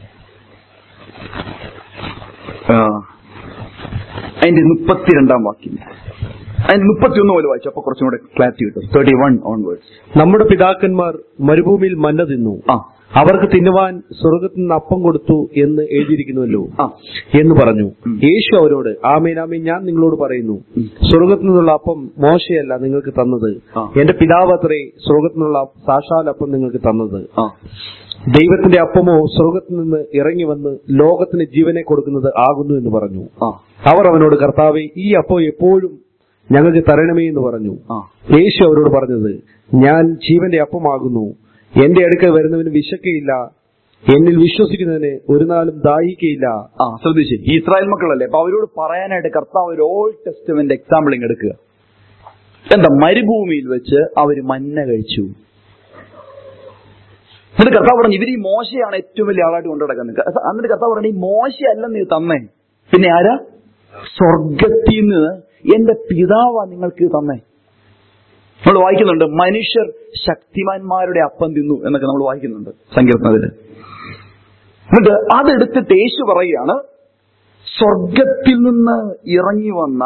ആ, അതിന്റെ മുപ്പത്തിരണ്ടാം വാക്യം അതിന്റെ മുപ്പത്തിയൊന്ന് പോലെ വായിച്ചു അപ്പൊ കുറച്ചും കൂടെ ക്ലാരിറ്റി കിട്ടും തേർട്ടി വൺ ഓൺവേർഡ്സ് നമ്മുടെ പിതാക്കന്മാർ മരുഭൂമിയിൽ മന്ന തിന്നു ആ അവർക്ക് തിന്നുവാൻ സ്വർഗത്തിൽ നിന്ന് അപ്പം കൊടുത്തു എന്ന് എഴുതിയിരിക്കുന്നുവല്ലോ ആ എന്ന് പറഞ്ഞു ഉം. യേശു അവരോട് ആമേൻ ആമേൻ ഞാൻ നിങ്ങളോട് പറയുന്നു ഉം. സ്വർഗത്തിൽ നിന്നുള്ള അപ്പം മോശയല്ല നിങ്ങൾക്ക് തന്നത് ആ. എന്റെ പിതാവ് അത്രേ സ്വർഗത്തിൽ നിന്നുള്ള സാക്ഷാൽ അപ്പം നിങ്ങൾക്ക് തന്നത് ആ ദൈവത്തിന്റെ അപ്പമോ സ്വർഗത്തിൽ നിന്ന് ഇറങ്ങി വന്ന് ലോകത്തിന് ജീവനെ കൊടുക്കുന്നത് ആകുന്നു എന്ന് പറഞ്ഞു ആ അവർ അവനോട് കർത്താവെ ഈ അപ്പം എപ്പോഴും ഞങ്ങൾക്ക് തരണമേ എന്ന് പറഞ്ഞു ആ യേശു അവരോട് പറഞ്ഞത് ഞാൻ ജീവന്റെ അപ്പമാകുന്നു എന്റെ അടുക്കൽ വരുന്നവന് വിശക്കയില്ല എന്നിൽ വിശ്വസിക്കുന്നതിന് ഒരു നാളും ദാഹിക്കയില്ല ആ ശ്രദ്ധിച്ച് ഈ ഇസ്രായേൽ മക്കളല്ലേ അപ്പൊ അവരോട് പറയാനായിട്ട് കർത്താവ് ഒരു ഓൾഡ് ടെസ്റ്റ്മെന്റ് എക്സാമ്പിൾ ഇങ്ങ് എടുക്കുക എന്താ മരുഭൂമിയിൽ വെച്ച് അവര് മഞ്ഞ കഴിച്ചു എന്നിട്ട് കർത്താവ് പറഞ്ഞു ഇവർ ഈ മോശയാണ് ഏറ്റവും വലിയ ആളായിട്ട് കൊണ്ടു നടക്കുന്നത് എന്നിട്ട് കർത്താവ് പറഞ്ഞു ഈ മോശയല്ലെന്ന് നീ തന്നേ പിന്നെ ആരാ സ്വർഗത്തിൽ നിന്ന് എന്റെ പിതാവാ നിങ്ങൾക്ക് തന്നേ നമ്മൾ വായിക്കുന്നുണ്ട് മനുഷ്യർ ശക്തിമാന്മാരുടെ അപ്പം തിന്നു എന്നൊക്കെ നമ്മൾ വായിക്കുന്നുണ്ട് സങ്കീർത്തനത്തില് എന്നിട്ട് അതെടുത്തിട്ട് യേശു പറയുകയാണ് സ്വർഗത്തിൽ നിന്ന് ഇറങ്ങി വന്ന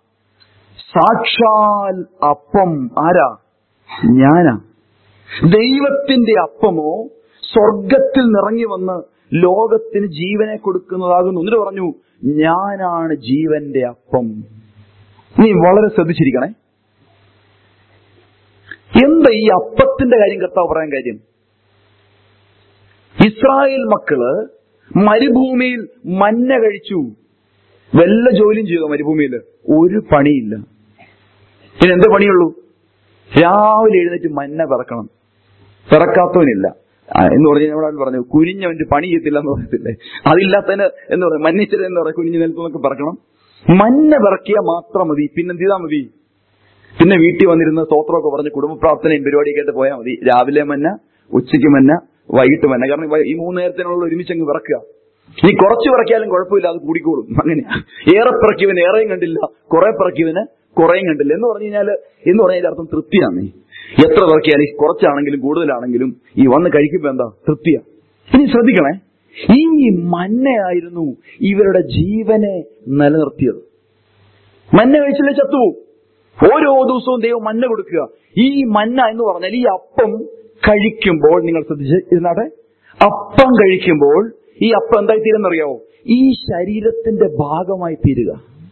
സാക്ഷാൽ അപ്പം ആരാ ഞാനാ ദൈവത്തിന്റെ അപ്പമോ സ്വർഗത്തിൽ നിറങ്ങി വന്ന് ലോകത്തിന് ജീവനെ കൊടുക്കുന്നതാകുന്നു എന്നിട്ട് പറഞ്ഞു ഞാനാണ് ജീവന്റെ അപ്പം നീ വളരെ ശ്രദ്ധിച്ചിരിക്കണേ എന്താ ഈ അപ്പത്തിന്റെ കാര്യം കർത്താവ് പറയാൻ കാര്യം ഇസ്രായേൽ മക്കള് മരുഭൂമിയിൽ മഞ്ഞ കഴിച്ചു വല്ല ജോലിയും ചെയ്തു മരുഭൂമിയിൽ ഒരു പണിയില്ല ഇനി എന്ത് പണിയുള്ളൂ രാവിലെ എഴുന്നേറ്റ് മഞ്ഞ പിറക്കണം പിറക്കാത്തവനില്ല ആ, എന്ന് പറഞ്ഞ് നമ്മുടെ ആൾ പറഞ്ഞു കുനിഞ്ഞവന്റെ പണി ചെയ്യത്തില്ല എന്ന് പറയത്തില്ലേ അതില്ലാത്തതിന് എന്ന് പറയും മഞ്ഞിച്ചത് എന്ന് പറയാം കുനിഞ്ഞു നിലത്തുനിന്നൊക്കെ പിറക്കണം മഞ്ഞ പിറക്കിയാൽ മാത്രം മതി പിന്നെന്ത് ചെയ്താൽ മതി പിന്നെ വീട്ടിൽ വന്നിരുന്ന് സ്തോത്രമൊക്കെ പറഞ്ഞ് കുടുംബ പ്രാർത്ഥനയും പരിപാടിയൊക്കെ ആയിട്ട് പോയാൽ മതി രാവിലെ മഞ്ഞ ഉച്ചയ്ക്ക് മഞ്ഞ വൈകിട്ട് മഞ്ഞ കാരണം വൈ- ഈ മൂന്ന് നേരത്തിനുള്ള ഒരുമിച്ച് അങ്ങ് വിറക്കുക ഇനി കുറച്ച് പിറക്കിയാലും കുഴപ്പമില്ല അത് കൂടിക്കോളും അങ്ങനെയാ ഏറെ പിറക്കിയവന് ഏറെയും കണ്ടില്ല കുറെ പിറക്കിയവന് കുറേയും കണ്ടില്ല എന്ന് പറഞ്ഞു കഴിഞ്ഞാല് എന്ന് പറഞ്ഞാൽ അർത്ഥം തൃപ്തിയാണ് എത്ര പിറക്കിയാലും കുറച്ചാണെങ്കിലും കൂടുതലാണെങ്കിലും ഈ വന്ന് കഴിക്കുമ്പോ എന്താ തൃപ്തിയാ ഇനി ശ്രദ്ധിക്കണേ ഈ മഞ്ഞയായിരുന്നു ഇവരുടെ ജീവനെ നിലനിർത്തിയത് മഞ്ഞ കഴിച്ചില്ലേ ചത്തുപോകും ഓരോ ദിവസവും ദൈവം മഞ്ഞ കൊടുക്കുക ഈ മഞ്ഞ എന്ന് പറഞ്ഞാൽ ഈ അപ്പം കഴിക്കുമ്പോൾ നിങ്ങൾ ശ്രദ്ധിച്ച് ഇരുന്നാട്ടെ അപ്പം കഴിക്കുമ്പോൾ ഈ അപ്പം എന്തായി തീരുന്നറിയാവോ ഈ ശരീരത്തിന്റെ ഭാഗമായി തീരുക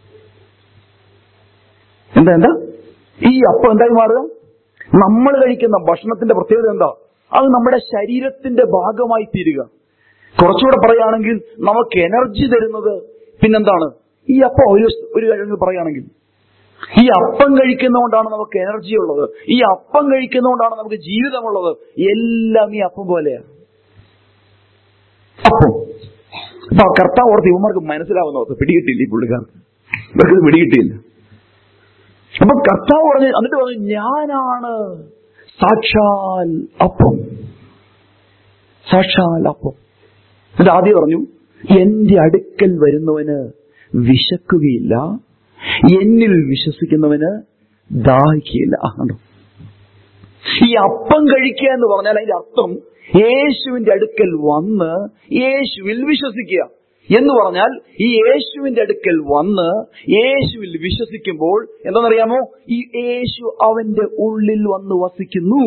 എന്താ എന്താ ഈ അപ്പം എന്തായി മാറുക നമ്മൾ കഴിക്കുന്ന ഭക്ഷണത്തിന്റെ പ്രത്യേകത എന്താ അത് നമ്മുടെ ശരീരത്തിന്റെ ഭാഗമായി തീരുക കുറച്ചുകൂടെ പറയുകയാണെങ്കിൽ നമുക്ക് എനർജി തരുന്നത് പിന്നെന്താണ് ഈ അപ്പം ഒരു ഒരു കാര്യങ്ങൾ പറയുകയാണെങ്കിൽ ഈ അപ്പം കഴിക്കുന്നതുകൊണ്ടാണ് നമുക്ക് എനർജി ഉള്ളത് ഈ അപ്പം കഴിക്കുന്നതുകൊണ്ടാണ് നമുക്ക് ജീവിതമുള്ളത് എല്ലാം ഈ അപ്പം പോലെയാണ് അപ്പം അപ്പൊ ആ കർത്താവ് ഓർത്ത് ഇവന്മാർക്ക് മനസ്സിലാവുന്ന ഓർത്ത് പിടികിട്ടില്ല ഈ പുള്ളിക്കാർക്ക് ഇവർക്ക് ഇത് പിടികിട്ടിയില്ല അപ്പൊ കർത്താവ് പറഞ്ഞു എന്നിട്ട് പറഞ്ഞു ഞാനാണ് സാക്ഷാൽ അപ്പം സാക്ഷാൽ അപ്പം എന്നിട്ട് ആദ്യം പറഞ്ഞു എന്റെ അടുക്കൽ വരുന്നവന് വിശക്കുകയില്ല എന്നിൽ വിശ്വസിക്കുന്നവന് ദാഹിക്കുകയില്ല ആ, കണ്ടോ ഈ അപ്പം കഴിക്കുക എന്ന് പറഞ്ഞാൽ അതിന്റെ അർത്ഥം യേശുവിന്റെ അടുക്കൽ വന്ന് യേശുവിൽ വിശ്വസിക്കുക എന്ന് പറഞ്ഞാൽ ഈ യേശുവിന്റെ അടുക്കൽ വന്ന് യേശുവിൽ വിശ്വസിക്കുമ്പോൾ എന്താണെന്നറിയാമോ ഈ യേശു അവന്റെ ഉള്ളിൽ വന്ന് വസിക്കുന്നു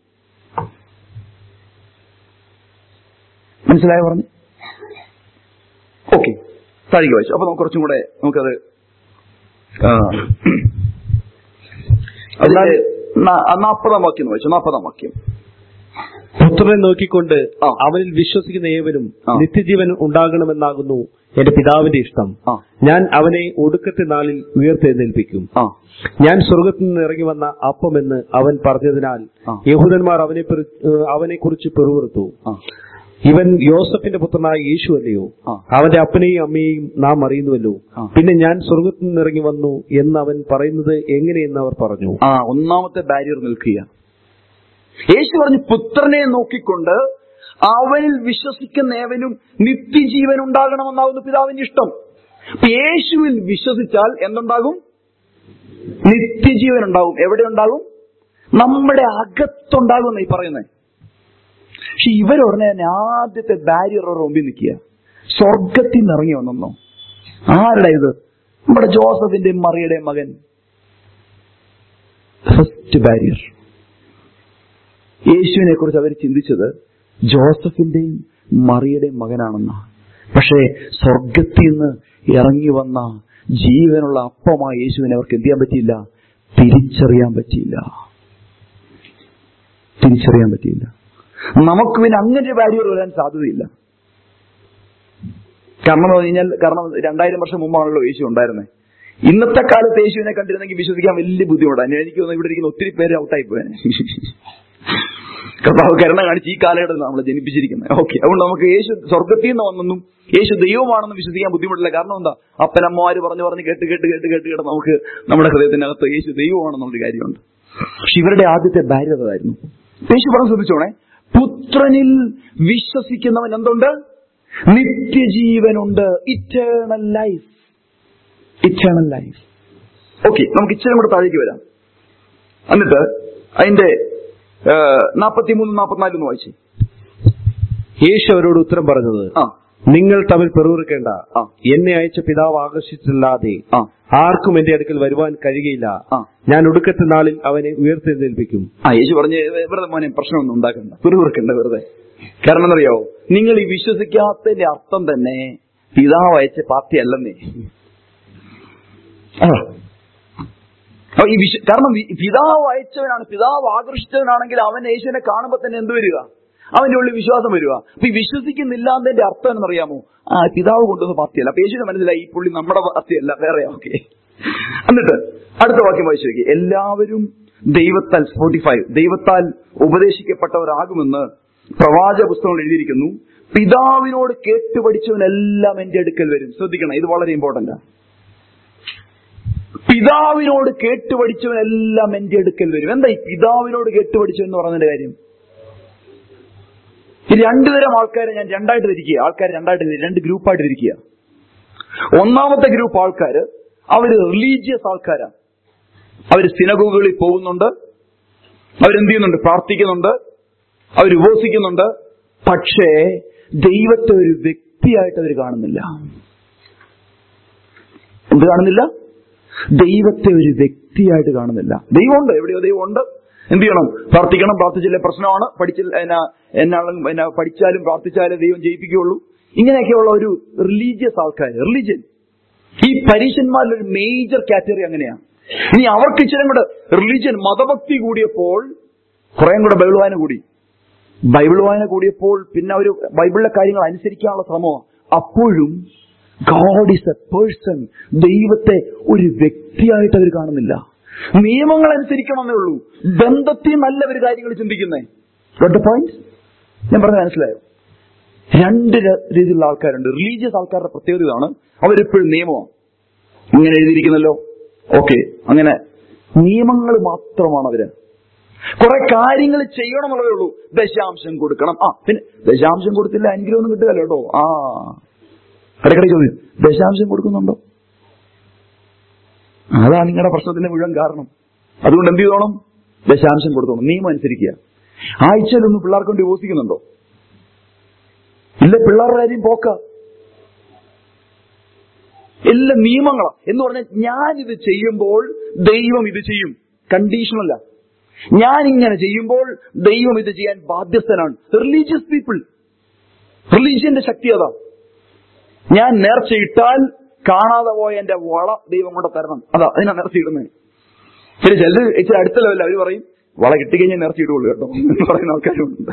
മനസ്സിലായോ പറഞ്ഞു ഓക്കെ താഴേക്ക് വായിച്ചു അപ്പൊ നമുക്ക് കുറച്ചും കൂടെ നമുക്കത് ആ, അതിന്റെ നാ- നാപ്പതാം വാക്യം വായിച്ചു നാപ്പതാം വാക്യം പുത്രനെ നോക്കിക്കൊണ്ട് ആ. അവനിൽ വിശ്വസിക്കുന്ന ഏവനും ആ. നിത്യജീവൻ ഉണ്ടാകണമെന്നാകുന്നു എന്റെ പിതാവിന്റെ ഇഷ്ടം ആ ഞാൻ അവനെ ഒടുക്കത്തെ നാളിൽ ഉയർത്തെഴുന്നേൽപ്പിക്കും ആ ഞാൻ സ്വർഗത്തിൽ നിന്ന് ഇറങ്ങി വന്ന അപ്പമെന്ന് അവൻ പറഞ്ഞതിനാൽ ആ. യഹൂദന്മാർ അവനെ അവനെ കുറിച്ച് പെറുവിറുത്തു ആ ഇവൻ യോസഫിന്റെ പുത്രനായ യേശു അല്ലയോ ആ. അവന്റെ അപ്പനെയും അമ്മയെയും നാം അറിയുന്നുവല്ലോ ആ. പിന്നെ ഞാൻ സ്വർഗത്തിൽ നിന്ന് ഇറങ്ങി വന്നു എന്ന് അവൻ പറയുന്നത് എങ്ങനെയെന്ന് അവർ പറഞ്ഞു ആ ഒന്നാമത്തെ ബാരിയർ നിൽക്കുക യേശു പറഞ്ഞു പുത്രനെ നോക്കിക്കൊണ്ട് അവനിൽ വിശ്വസിക്കുന്ന ഏവനും നിത്യജീവൻ ഉണ്ടാകണമെന്നാകുന്നു പിതാവിന്റെ ഇഷ്ടം അപ്പൊ യേശുവിൽ വിശ്വസിച്ചാൽ എന്തുണ്ടാകും നിത്യജീവൻ ഉണ്ടാകും എവിടെ ഉണ്ടാകും നമ്മുടെ അകത്തുണ്ടാകും ഈ പറയുന്നത് പക്ഷെ ഇവരുടനെ തന്നെ ആദ്യത്തെ ബാരിയർ മുമ്പിൽ നിൽക്കുക സ്വർഗത്തിൽ നിന്ന് ഇറങ്ങി വന്നോ ആരുടെ ഇത് നമ്മുടെ ജോസഫിന്റെയും മറിയുടെയും മകൻ ഫസ്റ്റ് ബാരിയർ യേശുവിനെ കുറിച്ച് അവർ ചിന്തിച്ചത് ജോസഫിന്റെയും മറിയുടെയും മകനാണെന്ന പക്ഷേ സ്വർഗത്തിൽ നിന്ന് ഇറങ്ങി വന്ന ജീവനുള്ള അപ്പമായ യേശുവിനെ അവർക്ക് എന്ത് ചെയ്യാൻ പറ്റിയില്ല തിരിച്ചറിയാൻ പറ്റിയില്ല തിരിച്ചറിയാൻ പറ്റിയില്ല നമുക്ക് പിന്നെ അങ്ങനെ ഒരു ബാരിയർ വരാൻ സാധ്യതയില്ല കാരണം എന്ന് പറഞ്ഞാൽ കാരണം രണ്ടായിരം വർഷം മുമ്പാണല്ലോ യേശു ഉണ്ടായിരുന്നത് ഇന്നത്തെ കാലത്ത് യേശുവിനെ കണ്ടിരുന്നെങ്കിൽ വിശ്വസിക്കാൻ വലിയ ബുദ്ധിമുട്ടാണ് എനിക്ക് തോന്നുന്നു ഇവിടെ ഇരിക്കുന്ന ഒത്തിരി പേര് ഔട്ടായി പോയാനെ കർത്താവ് കരുണ കാണിച്ച് ഈ കാലഘട്ടത്തിൽ നമ്മളെ ജനിപ്പിച്ചിരിക്കുന്നത് ഓക്കെ അതുകൊണ്ട് നമുക്ക് യേശു സ്വർഗത്തിൽ നിന്ന് വന്നെന്നും യേശു ദൈവമാണെന്ന് വിശ്വസിക്കാൻ ബുദ്ധിമുട്ടില്ല കാരണം എന്താ അപ്പനമ്മമാര് പറഞ്ഞു പറഞ്ഞ് കേട്ട് കേട്ട് കേട്ട് കേട്ട് കേട്ട് നമുക്ക് നമ്മുടെ ഹൃദയത്തിനകത്ത് യേശു ദൈവമാണെന്നുള്ള കാര്യമുണ്ട് പക്ഷെ ഇവരുടെ ആദ്യത്തെ ബാര്യത അതായിരുന്നു യേശു പറഞ്ഞു ശ്രദ്ധിച്ചോണേ പുത്രനിൽ വിശ്വസിക്കുന്നവൻ എന്തുണ്ട് നിത്യജീവനുണ്ട് eternal life eternal life okay നമുക്ക് ഇച്ചിരി കൂടെ താഴേക്ക് വരാം എന്നിട്ട് അതിന്റെ നാപ്പത്തിമൂന്ന് നാപ്പത്തിനാല് ഒന്ന് വായിച്ചേ യേശു അവരോട് ഉത്തരം പറഞ്ഞത് ആ നിങ്ങൾ തമ്മിൽ പെറുവിറുക്കേണ്ട ആ. എന്നെ അയച്ച പിതാവ് ആകർഷിച്ചിട്ടല്ലാതെ ആ ആർക്കും എന്റെ അടുക്കൽ വരുവാൻ കഴിയുകയില്ല ആ. ഞാൻ ഒടുക്കത്തെ നാളിൽ അവനെ ഉയർത്തെഴുന്നേൽപ്പിക്കും ആ യേശു പറഞ്ഞ് വെറുതെ മോനെ പ്രശ്നമൊന്നും ഉണ്ടാക്കണ്ട പിറുപിറുക്കണ്ട വെറുതെ കാരണം എന്നറിയാവോ നിങ്ങൾ ഈ വിശ്വസിക്കാത്തതിന്റെ അർത്ഥം തന്നെ പിതാവ് അയച്ച പാർട്ടി അല്ലെന്നേ ആ. അപ്പൊ ഈ വിശ്വ കാരണം വി- പിതാവ് അയച്ചവനാണ് പിതാവ് ആകർഷിച്ചവനാണെങ്കിൽ അവൻ യേശുവിനെ കാണുമ്പോൾ തന്നെ എന്ത് വരിക അവന്റെ ഉള്ളിൽ വിശ്വാസം വരിക അപ്പൊ ഈ വിശ്വസിക്കുന്നില്ലാന്നതിന്റെ അർത്ഥം എന്നറിയാമോ ആ പിതാവ് കൊണ്ടുവന്ന പാർട്ടിയല്ല അപ്പൊ യേശുവിനെ മനസ്സിലായി ഈ പുള്ളി നമ്മുടെ പാർട്ടിയല്ല വേറെ ഓക്കെ എന്നിട്ട് അടുത്ത വാക്യം വായിച്ചു നോക്കി എല്ലാവരും ദൈവത്താൽ ഫോർട്ടി ഫൈവ് ദൈവത്താൽ ഉപദേശിക്കപ്പെട്ടവരാകുമെന്ന് പ്രവാചക പുസ്തകങ്ങൾ എഴുതിയിരിക്കുന്നു പിതാവിനോട് കേട്ടുപഠിച്ചവനെല്ലാം എന്റെ അടുക്കൽ വരും ശ്രദ്ധിക്കണം ഇത് വളരെ ഇമ്പോർട്ടന്റ് പിതാവിനോട് കേട്ടുപഠിച്ചവനെല്ലാം എന്റെ അടുക്കൽ വരും എന്താ ഈ പിതാവിനോട് കേട്ടുപഠിച്ചവൻ എന്ന് പറഞ്ഞതിന്റെ കാര്യം ഈ രണ്ടു തരം ആൾക്കാരെ ഞാൻ രണ്ടായിട്ട് തിരിക്കുക ആൾക്കാർ രണ്ടായിട്ട് തിരി- രണ്ട് ഗ്രൂപ്പായിട്ട് തിരിക്കുക ഒന്നാമത്തെ ഗ്രൂപ്പ് ആൾക്കാര് അവര് റിലീജിയസ് ആൾക്കാരാണ് അവര് സിനഗോഗുകളിൽ പോകുന്നുണ്ട് അവരെന്ത് ചെയ്യുന്നുണ്ട് പ്രാർത്ഥിക്കുന്നുണ്ട് അവർ ഉപവസിക്കുന്നുണ്ട് പക്ഷേ ദൈവത്തെ ഒരു വ്യക്തിയായിട്ട് അവർ കാണുന്നില്ല എന്ത് കാണുന്നില്ല ദൈവത്തെ ഒരു വ്യക്തിയായിട്ട് കാണുന്നില്ല ദൈവമുണ്ട് എവിടെയോ ദൈവമുണ്ട് എന്ത് ചെയ്യണം പ്രാർത്ഥിക്കണം പ്രാർത്ഥിച്ചില്ലേ പ്രശ്നമാണ് പഠിച്ചില്ല എന്നാ എന്നാളും എന്നാ പഠിച്ചാലും പ്രാർത്ഥിച്ചാലേ ദൈവം ജയിപ്പിക്കുകയുള്ളൂ ഇങ്ങനെയൊക്കെയുള്ള ഒരു റിലീജിയസ് ആൾക്കാർ റിലീജിയൻ ഈ പരീക്ഷന്മാരിൽ ഒരു മേജർ കാറ്റഗറി അങ്ങനെയാണ് ഇനി അവർക്ക് ഇച്ചിരി കൂടെ റിലീജിയൻ മതഭക്തി കൂടിയപ്പോൾ കുറേം കൂടെ ബൈബിൾ വായന കൂടി ബൈബിൾ വായന കൂടിയപ്പോൾ പിന്നെ അവർ ബൈബിളിലെ കാര്യങ്ങൾ അനുസരിക്കാനുള്ള ശ്രമമാണ് അപ്പോഴും ഗോഡ് ഈസ് എ പേഴ്സൺ ദൈവത്തെ ഒരു വ്യക്തിയായിട്ട് അവർ കാണുന്നില്ല നിയമങ്ങൾ അനുസരിക്കണമെന്നേ ഉള്ളൂ ബന്ധത്തിൽ നല്ല ഒരു കാര്യങ്ങൾ ചിന്തിക്കുന്നേ ഗോട്ട് പോയിന്റ് ഞാൻ പറഞ്ഞ മനസ്സിലായോ രണ്ട് ര- രീതിയിലുള്ള ആൾക്കാരുണ്ട് റിലീജിയസ് ആൾക്കാരുടെ പ്രത്യേകത ഇതാണ് അവരെപ്പോഴും നിയമമാണ് ഇങ്ങനെ എഴുതിയിരിക്കുന്നല്ലോ ഓക്കെ അങ്ങനെ നിയമങ്ങൾ മാത്രമാണ് അവര് കുറെ കാര്യങ്ങൾ ചെയ്യണമെന്നുള്ളതേ ഉള്ളൂ ദശാംശം കൊടുക്കണം ആ പിന്നെ ദശാംശം കൊടുത്തില്ല അനുഗ്രഹമൊന്നും കിട്ടുകയല്ലോ കേട്ടോ ആ ഇടയ്ക്കിടയ്ക്ക് ചോദ്യം ദശാംശം കൊടുക്കുന്നുണ്ടോ അതാണ് നിങ്ങളുടെ പ്രശ്നത്തിന്റെ മുഴുവൻ കാരണം അതുകൊണ്ട് എന്ത് ചെയ്തോണം ദശാംശം കൊടുത്തോണം നിയമം അനുസരിക്കുക ആഴ്ചയിലൊന്ന് പിള്ളേർക്ക് കൊണ്ട് ഡിവോഴ്സിക്കുന്നുണ്ടോ ഇല്ല പിള്ളേരുടെ കാര്യം പോക്ക എല്ലാ നിയമങ്ങളാ എന്ന് പറഞ്ഞാൽ ഞാൻ ഇത് ചെയ്യുമ്പോൾ ദൈവം ഇത് ചെയ്യും കണ്ടീഷണല്ല ഞാൻ ഇങ്ങനെ ചെയ്യുമ്പോൾ ദൈവം ഇത് ചെയ്യാൻ ബാധ്യസ്ഥനാണ് റിലീജിയസ് പീപ്പിൾ റിലീജിയന്റെ ശക്തി അതാ ഞാൻ നേർച്ചയിട്ടാൽ കാണാതെ പോയ എന്റെ വള ദൈവം കൊണ്ട് തരണം അതാ അതിനാ നേർച്ചയിടുന്നത് പിന്നെ ചിലർ ഇച്ചിരി അടുത്ത ലെവലിൽ അവർ പറയും വള കിട്ടിക്കഴിഞ്ഞാൽ നേർച്ചയിടുള്ളൂ കേട്ടോ എന്ന് പറയുന്ന ആൾക്കാരുണ്ട്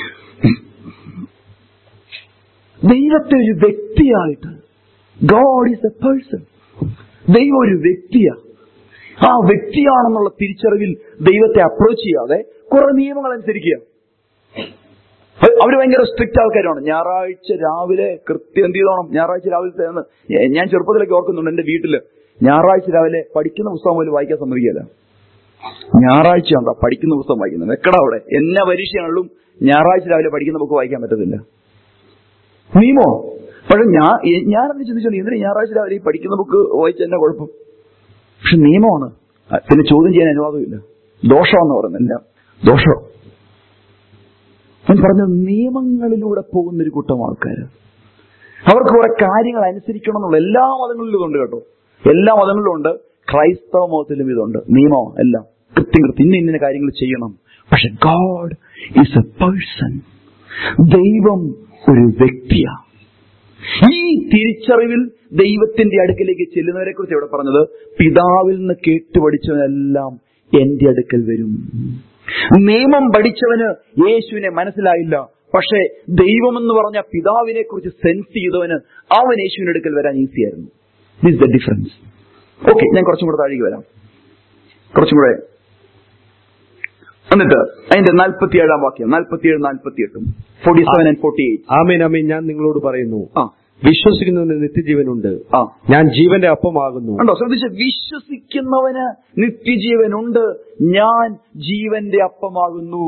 ദൈവത്തെ ഒരു വ്യക്തിയായിട്ട് ഗോഡ് ഈസ് എ പേഴ്സൺ ദൈവം ഒരു വ്യക്തിയാ ആ വ്യക്തിയാണെന്നുള്ള തിരിച്ചറിവിൽ ദൈവത്തെ അപ്രോച്ച് ചെയ്യാതെ കുറെ നിയമങ്ങൾ അനുസരിക്കുക അവ- അവര് ഭയങ്കര സ്ട്രിക്റ്റ് ആൾക്കാരാണ് ഞായറാഴ്ച രാവിലെ കൃത്യം എന്ത് ചെയ്തോണം ഞായറാഴ്ച രാവിലത്തെ എന്ന് ഞാൻ ചെറുപ്പത്തിലേക്ക് ഓർക്കുന്നുണ്ട് എന്റെ വീട്ടില് ഞായറാഴ്ച രാവിലെ പഠിക്കുന്ന പുസ്തകം പോലും വായിക്കാൻ സമ്മതിക്കില്ല ഞായറാഴ്ച ഉണ്ടോ പഠിക്കുന്ന പുസ്തകം വായിക്കുന്നത് വെക്കട അവിടെ എന്നെ പരീക്ഷയാണെങ്കിലും ഞായറാഴ്ച രാവിലെ പഠിക്കുന്ന ബുക്ക് വായിക്കാൻ പറ്റത്തില്ല നിയമോ പക്ഷെ ഞാൻ എ- ഞാനെന്ന് ചിന്തിച്ചു എന്തിനാ ഞായറാഴ്ച രാവിലെ ഈ പഠിക്കുന്ന ബുക്ക് വായിച്ച എന്നെ കുഴപ്പം പക്ഷെ നിയമമാണ് അ- പിന്നെ ചോദ്യം ചെയ്യാൻ അനുവാദമില്ല ദോഷമെന്ന് പറയുന്നില്ല ദോഷം ഞാൻ പറഞ്ഞ നിയമങ്ങളിലൂടെ പോകുന്ന ഒരു കൂട്ടം ആൾക്കാർ അവർക്ക് കുറെ കാര്യങ്ങൾ അനുസരിക്കണം എന്നുള്ള എല്ലാ മതങ്ങളിലും ഇതുണ്ട് കേട്ടോ എല്ലാ മതങ്ങളിലും ഉണ്ട് ക്രൈസ്തവ മതത്തിലും ഇതുണ്ട് നിയമം എല്ലാം കൃത്യം കൃത്യം ഇന്ന ഇന്ന കാര്യങ്ങൾ ചെയ്യണം പക്ഷെ ഗോഡ് ഈസ് എ പേഴ്സൺ ദൈവം ഒരു വ്യക്തിയാണ് ഈ തിരിച്ചറിവിൽ ദൈവത്തിന്റെ അടുക്കലേക്ക് ചെല്ലുന്നവരെ കുറിച്ച് ഇവിടെ പറഞ്ഞത് പിതാവിൽ നിന്ന് കേട്ടുപഠിച്ചവനെല്ലാം എന്റെ അടുക്കൽ വരും നിയമം പഠിച്ചവന് യേശുവിനെ മനസ്സിലായില്ല പക്ഷേ ദൈവമെന്ന് പറഞ്ഞ പിതാവിനെ കുറിച്ച് സെൻസ് ചെയ്തവന് അവൻ യേശുവിന്റെ അടുക്കൽ വരാൻ ഈസി ആയിരുന്നു ദിസ് ദ ഡിഫറൻസ് ഓക്കെ ഞാൻ കുറച്ചും കൂടെ താഴേക്ക് വരാം കുറച്ചും കൂടെ എന്നിട്ട് അതിന്റെ നാൽപ്പത്തിയേഴാം വാക്യം നാൽപ്പത്തിയേഴ് നാൽപ്പത്തിയെട്ടും forty seven and forty eight ആമേൻ ആമേൻ ഞാൻ നിങ്ങളോട് പറയുന്നു ആ വിശ്വസിക്കുന്നതിന് നിത്യജീവനുണ്ട് ആ ഞാൻ ജീവന്റെ അപ്പമാകുന്നു ഉണ്ടോ ശ്രദ്ധിച്ച് വിശ്വസിക്കുന്നവന് നിത്യജീവനുണ്ട് ഞാൻ ജീവന്റെ അപ്പമാകുന്നു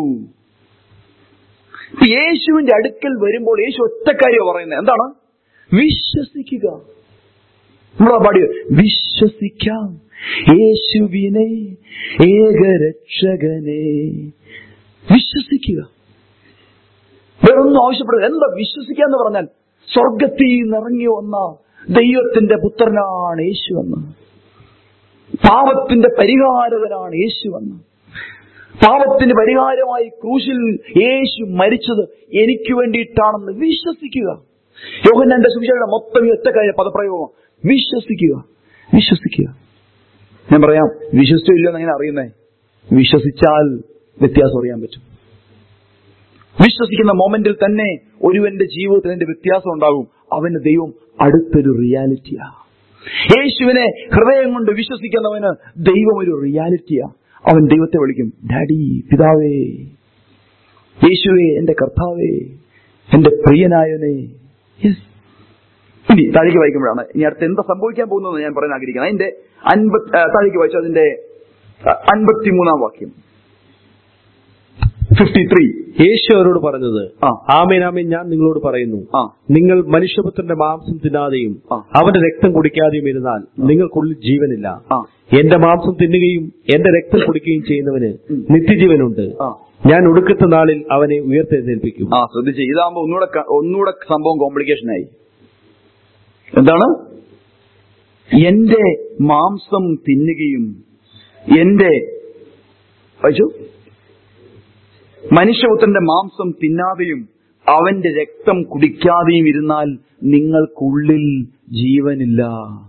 ഇപ്പൊ യേശുവിന്റെ അടുക്കൽ വരുമ്പോൾ യേശു ഒറ്റക്കാരിയോ പറയുന്നത് എന്താണ് വിശ്വസിക്കുക നമ്മളാ പാടിയ വിശ്വസിക്കാം യേശുവിനെ ഏകരക്ഷകനെ വിശ്വസിക്കുക വേറൊന്നും ആവശ്യപ്പെടുക എന്താ വിശ്വസിക്കുക എന്ന് പറഞ്ഞാൽ സ്വർഗത്തിൽ നിറങ്ങി വന്ന ദൈവത്തിന്റെ പുത്രനാണ് യേശു എന്ന് പാപത്തിന്റെ പരിഹാരകനാണ് യേശു എന്ന് പാപത്തിന് പരിഹാരമായി ക്രൂശിൽ യേശു മരിച്ചത് എനിക്ക് വേണ്ടിയിട്ടാണെന്ന് വിശ്വസിക്കുക യോഹന്നാന്റെ സുവിശേഷയുടെ മൊത്തം ഈ ഒറ്റക്കായ പദപ്രയോഗം വിശ്വസിക്കുക വിശ്വസിക്കുക ഞാൻ പറയാം വിശ്വസിച്ചോ ഇല്ലെന്ന് എങ്ങനെ അറിയുന്നേ വിശ്വസിച്ചാൽ വ്യത്യാസം അറിയാൻ പറ്റും വിശ്വസിക്കുന്ന മൊമെന്റിൽ തന്നെ ഒരുവന്റെ ജീവിതത്തിൽ അതിന്റെ വ്യത്യാസം ഉണ്ടാകും അവന് ദൈവം അടുത്തൊരു റിയാലിറ്റിയാ യേശുവിനെ ഹൃദയം കൊണ്ട് വിശ്വസിക്കുന്നവന് ദൈവം ഒരു റിയാലിറ്റിയാ അവൻ ദൈവത്തെ വിളിക്കും ഡാഡി പിതാവേ യേശുവേ എന്റെ കർത്താവേ എന്റെ പ്രിയനായവനെ Yes. ഇനി താഴേക്ക് വായിക്കുമ്പോഴാണ് ഇനി അടുത്ത് എന്താ സംഭവിക്കാൻ പോകുന്നത് ഞാൻ പറയാൻ ആഗ്രഹിക്കുന്നത് അതിന്റെ അൻപത് ആ, താഴേക്ക് വായിച്ചു അതിന്റെ അൻപത്തിമൂന്നാം വാക്യം ഫിഫ്റ്റി ത്രീ യേശു അവരോട് പറഞ്ഞത് ആ. ആമേൻ ആമേൻ ഞാൻ നിങ്ങളോട് പറയുന്നു ആ നിങ്ങൾ മനുഷ്യപുത്രന്റെ മാംസം തിന്നാതെയും ആ. അവന്റെ രക്തം കുടിക്കാതെയും ഇരുന്നാൽ നിങ്ങൾക്കുള്ളിൽ ജീവനില്ല ആ എന്റെ മാംസം തിന്നുകയും എന്റെ രക്തം കുടിക്കുകയും ചെയ്യുന്നവന് നിത്യജീവനുണ്ട് ആ ഞാൻ ഒടുക്കത്തെ നാളിൽ അവനെ ഉയർത്തെഴുന്നേൽപ്പിക്കും ആ ശ്രദ്ധിച്ച് ഇതാകുമ്പോ ഒന്നുകൂടെ ക- ഒന്നുകൂടെ സംഭവം കോംപ്ലിക്കേഷൻ ആയി എന്താണ് എന്റെ മാംസം തിന്നുകയും എന്റെ വായിച്ചു മനുഷ്യപുത്രന്റെ മാംസം തിന്നാതെയും അവന്റെ രക്തം കുടിക്കാതെയും ഇരുന്നാൽ നിങ്ങൾക്കുള്ളിൽ ജീവനില്ല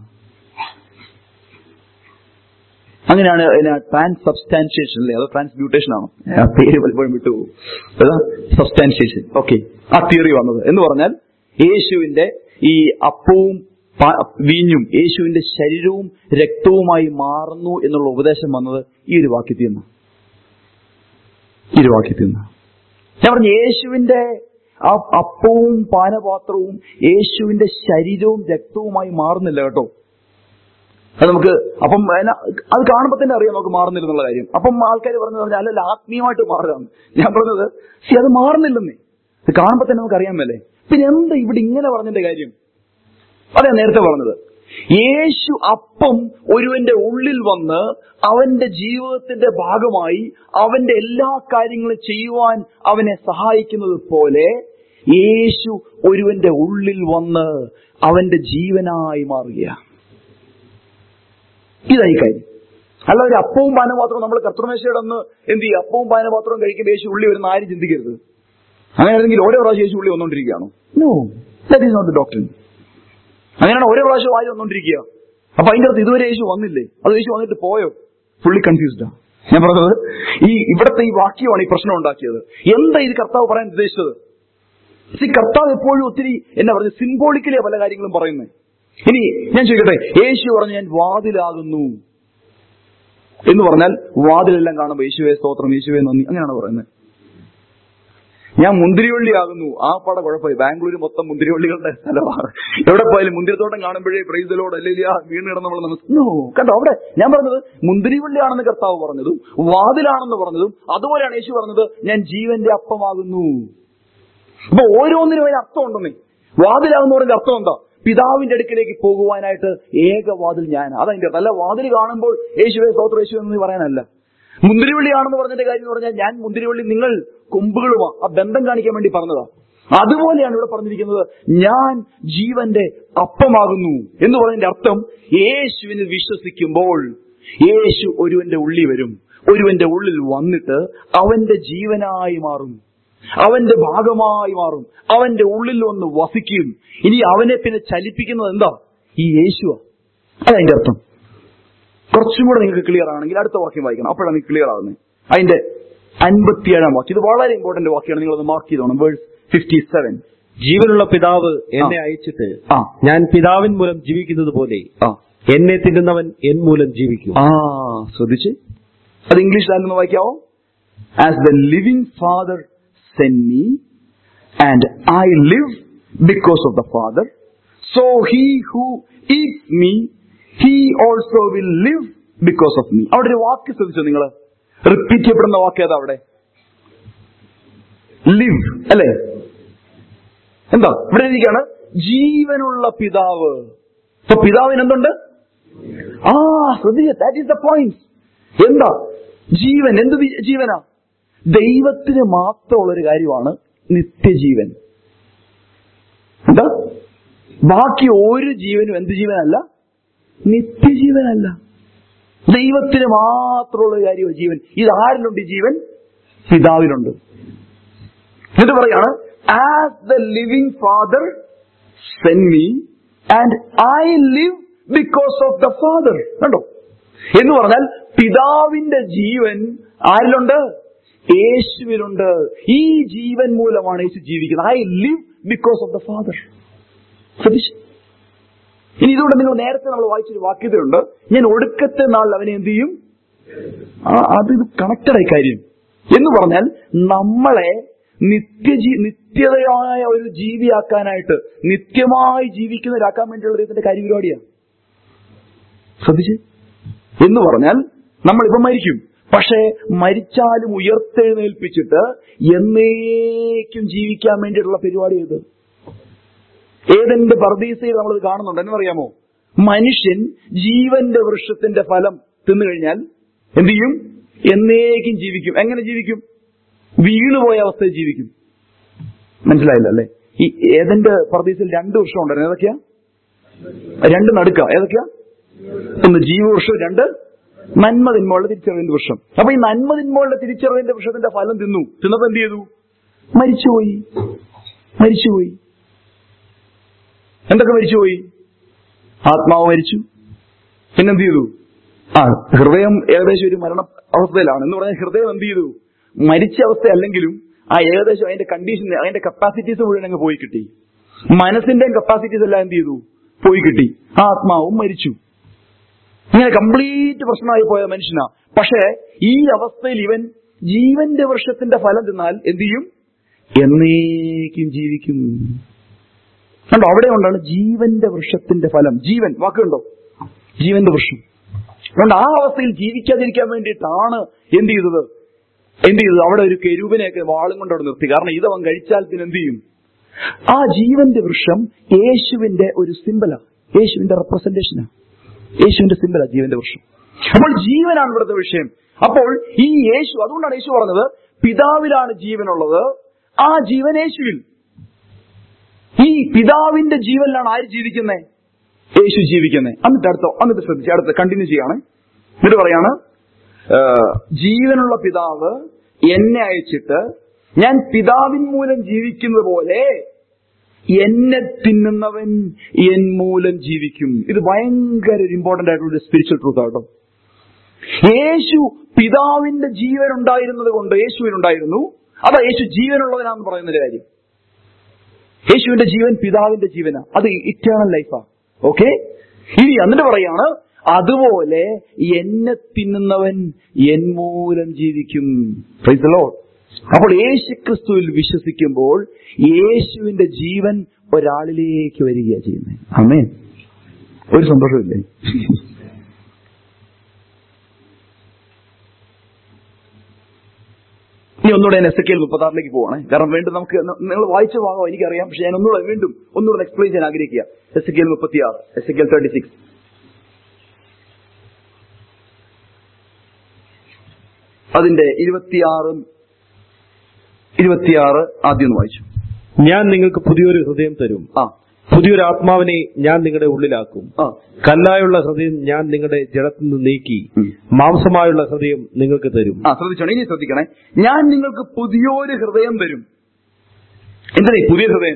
അങ്ങനെയാണ് ട്രാൻസ് സബ്സ്റ്റാൻഷിയേഷൻ അല്ലേ അതോ ട്രാൻസ്മ്യൂട്ടേഷൻ ആണോ ആ പേര് പലപ്പോഴും വിട്ടുപോകും അതാ സബ്സ്റ്റാൻഷിയേഷൻ ഓക്കെ ആ തിയറി വന്നത് എന്ന് പറഞ്ഞാൽ യേശുവിന്റെ ഈ അപ്പവും പ- വീഞ്ഞും യേശുവിന്റെ ശരീരവും രക്തവുമായി മാറുന്നു എന്നുള്ള ഉപദേശം വന്നത് ഈ ഒരു വാക്യത്തിൽ നിന്ന് ഈ ഒരു വാക്യത്തിൽ നിന്ന് ഞാൻ പറഞ്ഞു യേശുവിന്റെ ആ അപ്പവും പാനപാത്രവും യേശുവിന്റെ ശരീരവും രക്തവുമായി മാറുന്നില്ല കേട്ടോ അത് നമുക്ക് അപ്പം അതിന- അത് കാണുമ്പോൾ തന്നെ അറിയാം നമുക്ക് മാറുന്നില്ല എന്നുള്ള കാര്യം അപ്പം ആൾക്കാർ പറഞ്ഞത് പറഞ്ഞാൽ അല്ലല്ല ആത്മീയമായിട്ട് മാറുകയാണ് ഞാൻ പറഞ്ഞത് സി അത് മാറുന്നില്ലെന്നേ ഇത് കാണുമ്പോൾ തന്നെ നമുക്ക് അറിയാമല്ലേ പിന്നെ എന്താ ഇവിടെ ഇങ്ങനെ പറഞ്ഞതിന്റെ കാര്യം അതെ നേരത്തെ പറഞ്ഞത് യേശു അപ്പം ഒരുവന്റെ ഉള്ളിൽ വന്ന് അവന്റെ ജീവിതത്തിന്റെ ഭാഗമായി അവന്റെ എല്ലാ കാര്യങ്ങളും ചെയ്യുവാൻ അവനെ സഹായിക്കുന്നത് പോലെ യേശു ഒരുവന്റെ ഉള്ളിൽ വന്ന് അവന്റെ ജീവനായി മാറുകയാണ് ഇതായി കാര്യം അല്ല ഒരു അപ്പവും പാനപാത്രവും നമ്മൾ കർത്തൃമേശയുടെ ഒന്ന് എന്ത് ചെയ്യും അപ്പവും പാനപാത്രവും കഴിക്കുമ്പോൾ യേശു ഉള്ളി വരുന്ന ആരും ചിന്തിക്കരുത് അങ്ങനെയാണെങ്കിൽ ഓരോ പ്രാവശ്യം യേശു ഉള്ളി വന്നുകൊണ്ടിരിക്കുകയാണോ no that is not the doctor അങ്ങനെയാണ് ഓരോ പ്രാവശ്യം വായി വന്നുകൊണ്ടിരിക്കുക അപ്പൊ അതിന്റെ അടുത്ത് ഇതുവരെ യേശു വന്നില്ലേ അത് യേശു വന്നിട്ട് പോയോ ഫുള്ളി കൺഫ്യൂസ്ഡാ ഞാൻ പറഞ്ഞത് ഈ ഇവിടുത്തെ ഈ വാക്യമാണ് ഈ പ്രശ്നം ഉണ്ടാക്കിയത് എന്താ ഇത് കർത്താവ് പറയാൻ ഉദ്ദേശിച്ചത് ഈ കർത്താവ് എപ്പോഴും ഒത്തിരി എന്നാ പറയുക സിംബോളിക്കലി പല കാര്യങ്ങളും പറയുന്നത് ഇനി ഞാൻ ചോദിക്കട്ടെ യേശു പറഞ്ഞു ഞാൻ വാതിലാകുന്നു എന്ന് പറഞ്ഞാൽ വാതിലെല്ലാം കാണുമ്പോൾ യേശുവെ സ്തോത്രം യേശുവെ നന്ദി അങ്ങനെയാണ് പറയുന്നത് ഞാൻ മുന്തിരിവള്ളിയാകുന്നു ആ പാടെ കുഴപ്പമായി ബാംഗ്ലൂർ മൊത്തം മുന്തിരിവള്ളികളുടെ സ്ഥലമാണ് എവിടെ പോയാലും മുന്തിരിത്തോട്ടം കാണുമ്പോഴേ പ്രൈസലോട് അല്ലെങ്കിൽ ആ വീണ് കിടന്ന് നമ്മൾ നമുക്ക് നോ കണ്ടോ അവിടെ ഞാൻ പറഞ്ഞത് മുന്തിരിവള്ളിയാണെന്ന് കർത്താവ് പറഞ്ഞതും വാതിലാണെന്ന് പറഞ്ഞതും അതുപോലെയാണ് യേശു പറഞ്ഞത് ഞാൻ ജീവന്റെ അപ്പമാകുന്നു അപ്പൊ ഓരോന്നിനും അതിന് അർത്ഥം ഉണ്ടെന്നേ വാതിലാകുന്ന പറഞ്ഞ അർത്ഥം എന്താ പിതാവിന്റെ അടുക്കിലേക്ക് പോകുവാനായിട്ട് ഏക വാതിൽ ഞാൻ അതതിന്റെ അർത്ഥം. അല്ല വാതിൽ കാണുമ്പോൾ യേശുവെ സ്തോത്ര യേശു എന്ന് പറയാനല്ല മുന്തിരിവള്ളിയാണെന്ന് പറഞ്ഞതിന്റെ കാര്യം എന്ന് പറഞ്ഞാൽ ഞാൻ മുന്തിരിവള്ളി നിങ്ങൾ കൊമ്പുകളുമാ ആ ബന്ധം കാണിക്കാൻ വേണ്ടി പറഞ്ഞതാ അതുപോലെയാണ് ഇവിടെ പറഞ്ഞിരിക്കുന്നത് ഞാൻ ജീവന്റെ അപ്പമാകുന്നു എന്ന് പറഞ്ഞതിന്റെ അർത്ഥം യേശുവിന് വിശ്വസിക്കുമ്പോൾ യേശു ഒരുവന്റെ ഉള്ളി വരും ഒരുവന്റെ ഉള്ളിൽ വന്നിട്ട് അവന്റെ ജീവനായി മാറും അവന്റെ ഭാഗമായി മാറും അവന്റെ ഉള്ളിൽ വന്ന് വസിക്കും ഇനി അവനെ പിന്നെ ചലിപ്പിക്കുന്നത് എന്താ ഈ യേശുവാ അതതിന്റെ അർത്ഥം കുറച്ചും കൂടെ നിങ്ങൾക്ക് ക്ലിയർ ആണെങ്കിൽ അടുത്ത വാക്യം വായിക്കണം അപ്പോഴാണ് നിങ്ങൾക്ക് ക്ലിയർ ആകുന്നത് അതിന്റെ അൻപത്തിയേഴാം വാക്യം ഇത് വളരെ ഇമ്പോർട്ടന്റ് വാക്യമാണ് നിങ്ങളത് മാർക്ക് ചെയ്തോണം വേഴ്സ് ഫിഫ്റ്റി സെവൻ ജീവനുള്ള പിതാവ് എന്നെ ആ. അയച്ചിട്ട് ആ ഞാൻ പിതാവിൻ മൂലം ജീവിക്കുന്നത് പോലെ ആ എന്നെ തിന്നുന്നവൻ എൻ മൂലം ജീവിക്കും ആ ശ്രദ്ധിച്ച് അത് ഇംഗ്ലീഷിലായിരുന്നു വായിക്കാവോ as the living father sent me and I live because of the father so he who eat me he also will live because of me അവിടെ ഒരു വാക്ക് ശ്രദ്ധിച്ചോ നിങ്ങൾ റിപ്പീറ്റ് ചെയ്യപ്പെടുന്ന വാക്ക് ഏതാ അവിടെ ലിവ് അല്ലേ എന്താ ഇവിടെ ഇരിക്കുകയാണ് ജീവനുള്ള പിതാവ് ഇപ്പൊ പിതാവിന് എന്തുണ്ട് ആ ശ്രദ്ധിച്ച ദാറ്റ് ഈസ് ദ പോയിന്റ് എന്താ ജീവൻ എന്ത് വി- ജീവനാ ദൈവത്തിന് മാത്രമുള്ള ഒരു കാര്യമാണ് നിത്യജീവൻ എന്താ ബാക്കി ഒരു ജീവനും എന്ത് ജീവനല്ല നിത്യജീവനല്ല ദൈവത്തിന് മാത്രമുള്ള ഒരു കാര്യമാണ് ജീവൻ ഇത് ആരിലുണ്ട് ഈ ജീവൻ പിതാവിലുണ്ട് എന്നിട്ട് പറയാണ് as the living father sent me and I live because of the father കണ്ടോ എന്ന് പറഞ്ഞാൽ പിതാവിന്റെ ജീവൻ ആരിലുണ്ട് യേശുവിലുണ്ട് ഈ ജീവൻ മൂലമാണ് യേശു ജീവിക്കുന്നത് I live because of the father ശ്രദ്ധിച്ചു ഇനി ഇതുകൊണ്ട് നിങ്ങൾ നേരത്തെ നമ്മൾ വായിച്ചൊരു വാക്യത്തിലുണ്ട് ഞാൻ ഒടുക്കത്തെ നാൾ അവനെ എന്ത് ചെയ്യും ആ, അത് കണക്റ്റഡായി കാര്യം എന്ന് പറഞ്ഞാൽ നമ്മളെ നിത്യജീ നിത്യതയായ ഒരു ജീവിയാക്കാനായിട്ട് നിത്യമായി ജീവിക്കുന്നവരാക്കാൻ വേണ്ടിയുള്ള ദൈവത്തിന്റെ കാര്യപരിപാടിയാണ് ശ്രദ്ധിച്ച് എന്ന് പറഞ്ഞാൽ നമ്മളിപ്പം മരിക്കും പക്ഷേ മരിച്ചാലും ഉയർത്തെഴുന്നേൽപ്പിച്ചിട്ട് എന്നേക്കും ജീവിക്കാൻ വേണ്ടിയിട്ടുള്ള പരിപാടി ഇത് ഏതെന്റെ പർദീസയിൽ നമ്മൾ കാണുന്നുണ്ട് എന്നറിയാമോ മനുഷ്യൻ ജീവന്റെ വൃക്ഷത്തിന്റെ ഫലം തിന്നു കഴിഞ്ഞാൽ എന്ത് ചെയ്യും എന്നേക്കും ജീവിക്കും എങ്ങനെ ജീവിക്കും വീണുപോയ അവസ്ഥയിൽ ജീവിക്കും മനസ്സിലായില്ല അല്ലേ ഈ ഏതെന്റെ പർദീസിൽ രണ്ട് വൃക്ഷം ഉണ്ടായിരുന്നു ഏതൊക്കെയാ രണ്ട് നടുക്ക ഏതൊക്കെയാ ഒന്ന് ജീവവൃക്ഷം രണ്ട് നന്മ തിന്മകളുടെ തിരിച്ചറിവിന്റെ വൃക്ഷം അപ്പൊ ഈ നന്മ തിന്മകളുടെ തിരിച്ചറിവിന്റെ വൃക്ഷത്തിന്റെ ഫലം തിന്നു തിന്നപ്പോ എന്ത് ചെയ്തു മരിച്ചുപോയി മരിച്ചുപോയി എന്തൊക്കെ മരിച്ചുപോയി ആത്മാവ് മരിച്ചു പിന്നെന്ത് ചെയ്തു ആ ഹൃദയം ഏകദേശം ഒരു മരണ അവസ്ഥയിലാണ് എന്ന് പറഞ്ഞാൽ ഹൃദയം എന്ത് ചെയ്തു മരിച്ച അവസ്ഥ അല്ലെങ്കിലും ആ ഏകദേശം അതിന്റെ കണ്ടീഷൻ അതിന്റെ കപ്പാസിറ്റീസ് മുഴുവൻ അങ്ങ് പോയി കിട്ടി മനസ്സിന്റെ കപ്പാസിറ്റീസ് എല്ലാം എന്ത് ചെയ്തു പോയി കിട്ടി ആ ആത്മാവും മരിച്ചു ഇങ്ങനെ കംപ്ലീറ്റ് പ്രശ്നമായി പോയ മനുഷ്യനാ പക്ഷേ ഈ അവസ്ഥയിൽ ഇവൻ ജീവന്റെ വൃക്ഷത്തിന്റെ ഫലം തിന്നാൽ എന്ത് ചെയ്യും എന്നേക്കും ജീവിക്കും കണ്ടോ അവിടെ കൊണ്ടാണ് ജീവന്റെ വൃക്ഷത്തിന്റെ ഫലം ജീവൻ വാക്കുണ്ടോ ജീവന്റെ വൃക്ഷം അതുകൊണ്ട് ആ അവസ്ഥയിൽ ജീവിക്കാതിരിക്കാൻ വേണ്ടിയിട്ടാണ് എന്ത് ചെയ്തത് എന്ത് ചെയ്തത് അവിടെ ഒരു കെരൂപിനെയൊക്കെ വാളും കൊണ്ട് അവിടെ നിർത്തി കാരണം ഇതവൻ കഴിച്ചാൽ പിന്നെ എന്ത് ചെയ്യും ആ ജീവന്റെ വൃക്ഷം യേശുവിന്റെ ഒരു സിമ്പലാ യേശുവിന്റെ റെപ്രസെന്റേഷനാ യേശുവിന്റെ സിമ്പലാ ജീവന്റെ വൃക്ഷം അപ്പോൾ ജീവനാണ് ഇവിടുത്തെ വിഷയം അപ്പോൾ ഈ യേശു അതുകൊണ്ടാണ് യേശു പറഞ്ഞത് പിതാവിലാണ് ജീവനുള്ളത് ആ ജീവൻ യേശുവിൽ ഈ പിതാവിന്റെ ജീവനിലാണ് ആര് ജീവിക്കുന്നത് യേശു ജീവിക്കുന്നത് എന്നിട്ട് അടുത്ത എന്നിട്ട് ശ്രദ്ധിച്ച് അടുത്ത് കണ്ടിന്യൂ ചെയ്യാണ് എന്നിട്ട് പറയാണ് ആ, ജീവനുള്ള പിതാവ് എന്നെ അയച്ചിട്ട് ഞാൻ പിതാവിൻ മൂലം ജീവിക്കുന്നത് പോലെ എന്നെ തിന്നുന്നവൻ എൻ മൂലം ജീവിക്കും ഇത് ഭയങ്കര ഒരു ഇമ്പോർട്ടന്റ് ആയിട്ടുള്ള സ്പിരിച്വൽ ട്രൂത്ത് ആട്ടോ യേശു പിതാവിന്റെ ജീവൻ ഉണ്ടായിരുന്നത് കൊണ്ട് യേശുവിനുണ്ടായിരുന്നു അതാ യേശു ജീവനുള്ളവനാന്ന് പറയുന്നൊരു കാര്യം യേശുവിന്റെ ജീവൻ പിതാവിന്റെ ജീവനാ അത് ഇറ്റേണൽ ലൈഫാ ഓക്കെ ഇനി എന്നിട്ട് പറയാണ് അതുപോലെ എന്നെ തിന്നുന്നവൻ എൻ മൂലം ജീവിക്കും Praise the Lord. അപ്പോൾ യേശു ക്രിസ്തുവിൽ വിശ്വസിക്കുമ്പോൾ യേശുവിന്റെ ജീവൻ ഒരാളിലേക്ക് വരികയാണ് ചെയ്യുന്നത് അമ്മേ ഒരു സന്തോഷമില്ലേ ഇനി ഒന്നുകൂടെ ഞാൻ എസ് എ കെൽ മുപ്പത്താറിലേക്ക് പോവാണ് കാരണം വീണ്ടും നമുക്ക് ന- നിങ്ങൾ വായിച്ച ഭാഗം എനിക്കറിയാം പക്ഷെ ഞാൻ ഒന്നുകൂടെ വീണ്ടും ഒന്നുകൂടെ എക്സ്പ്ലെയിൻ ചെയ്യാൻ ആഗ്രഹിക്കുക എസ് എ കെൽ മുപ്പത്തി ആറ് Ezekiel thirty six അതിന്റെ ഇരുപത്തിയാറും ഇരുപത്തിയാറ് ആദ്യം ഒന്ന് വായിച്ചു ഞാൻ നിങ്ങൾക്ക് പുതിയൊരു ഹൃദയം തരും ആ പുതിയൊരു ആത്മാവിനെ ഞാൻ നിങ്ങളുടെ ഉള്ളിലാക്കും ആ കല്ലായുള്ള ഹൃദയം ഞാൻ നിങ്ങളുടെ ജഡത്തിൽ നിന്ന് നീക്കി ഉം. മാംസമായുള്ള ഹൃദയം നിങ്ങൾക്ക് തരും ആ ശ്രദ്ധിച്ചോണം ഇനി ശ്രദ്ധിക്കണേ ഞാൻ നിങ്ങൾക്ക് പുതിയൊരു ഹൃദയം തരും എന്തിനാ ഈ പുതിയ ഹൃദയം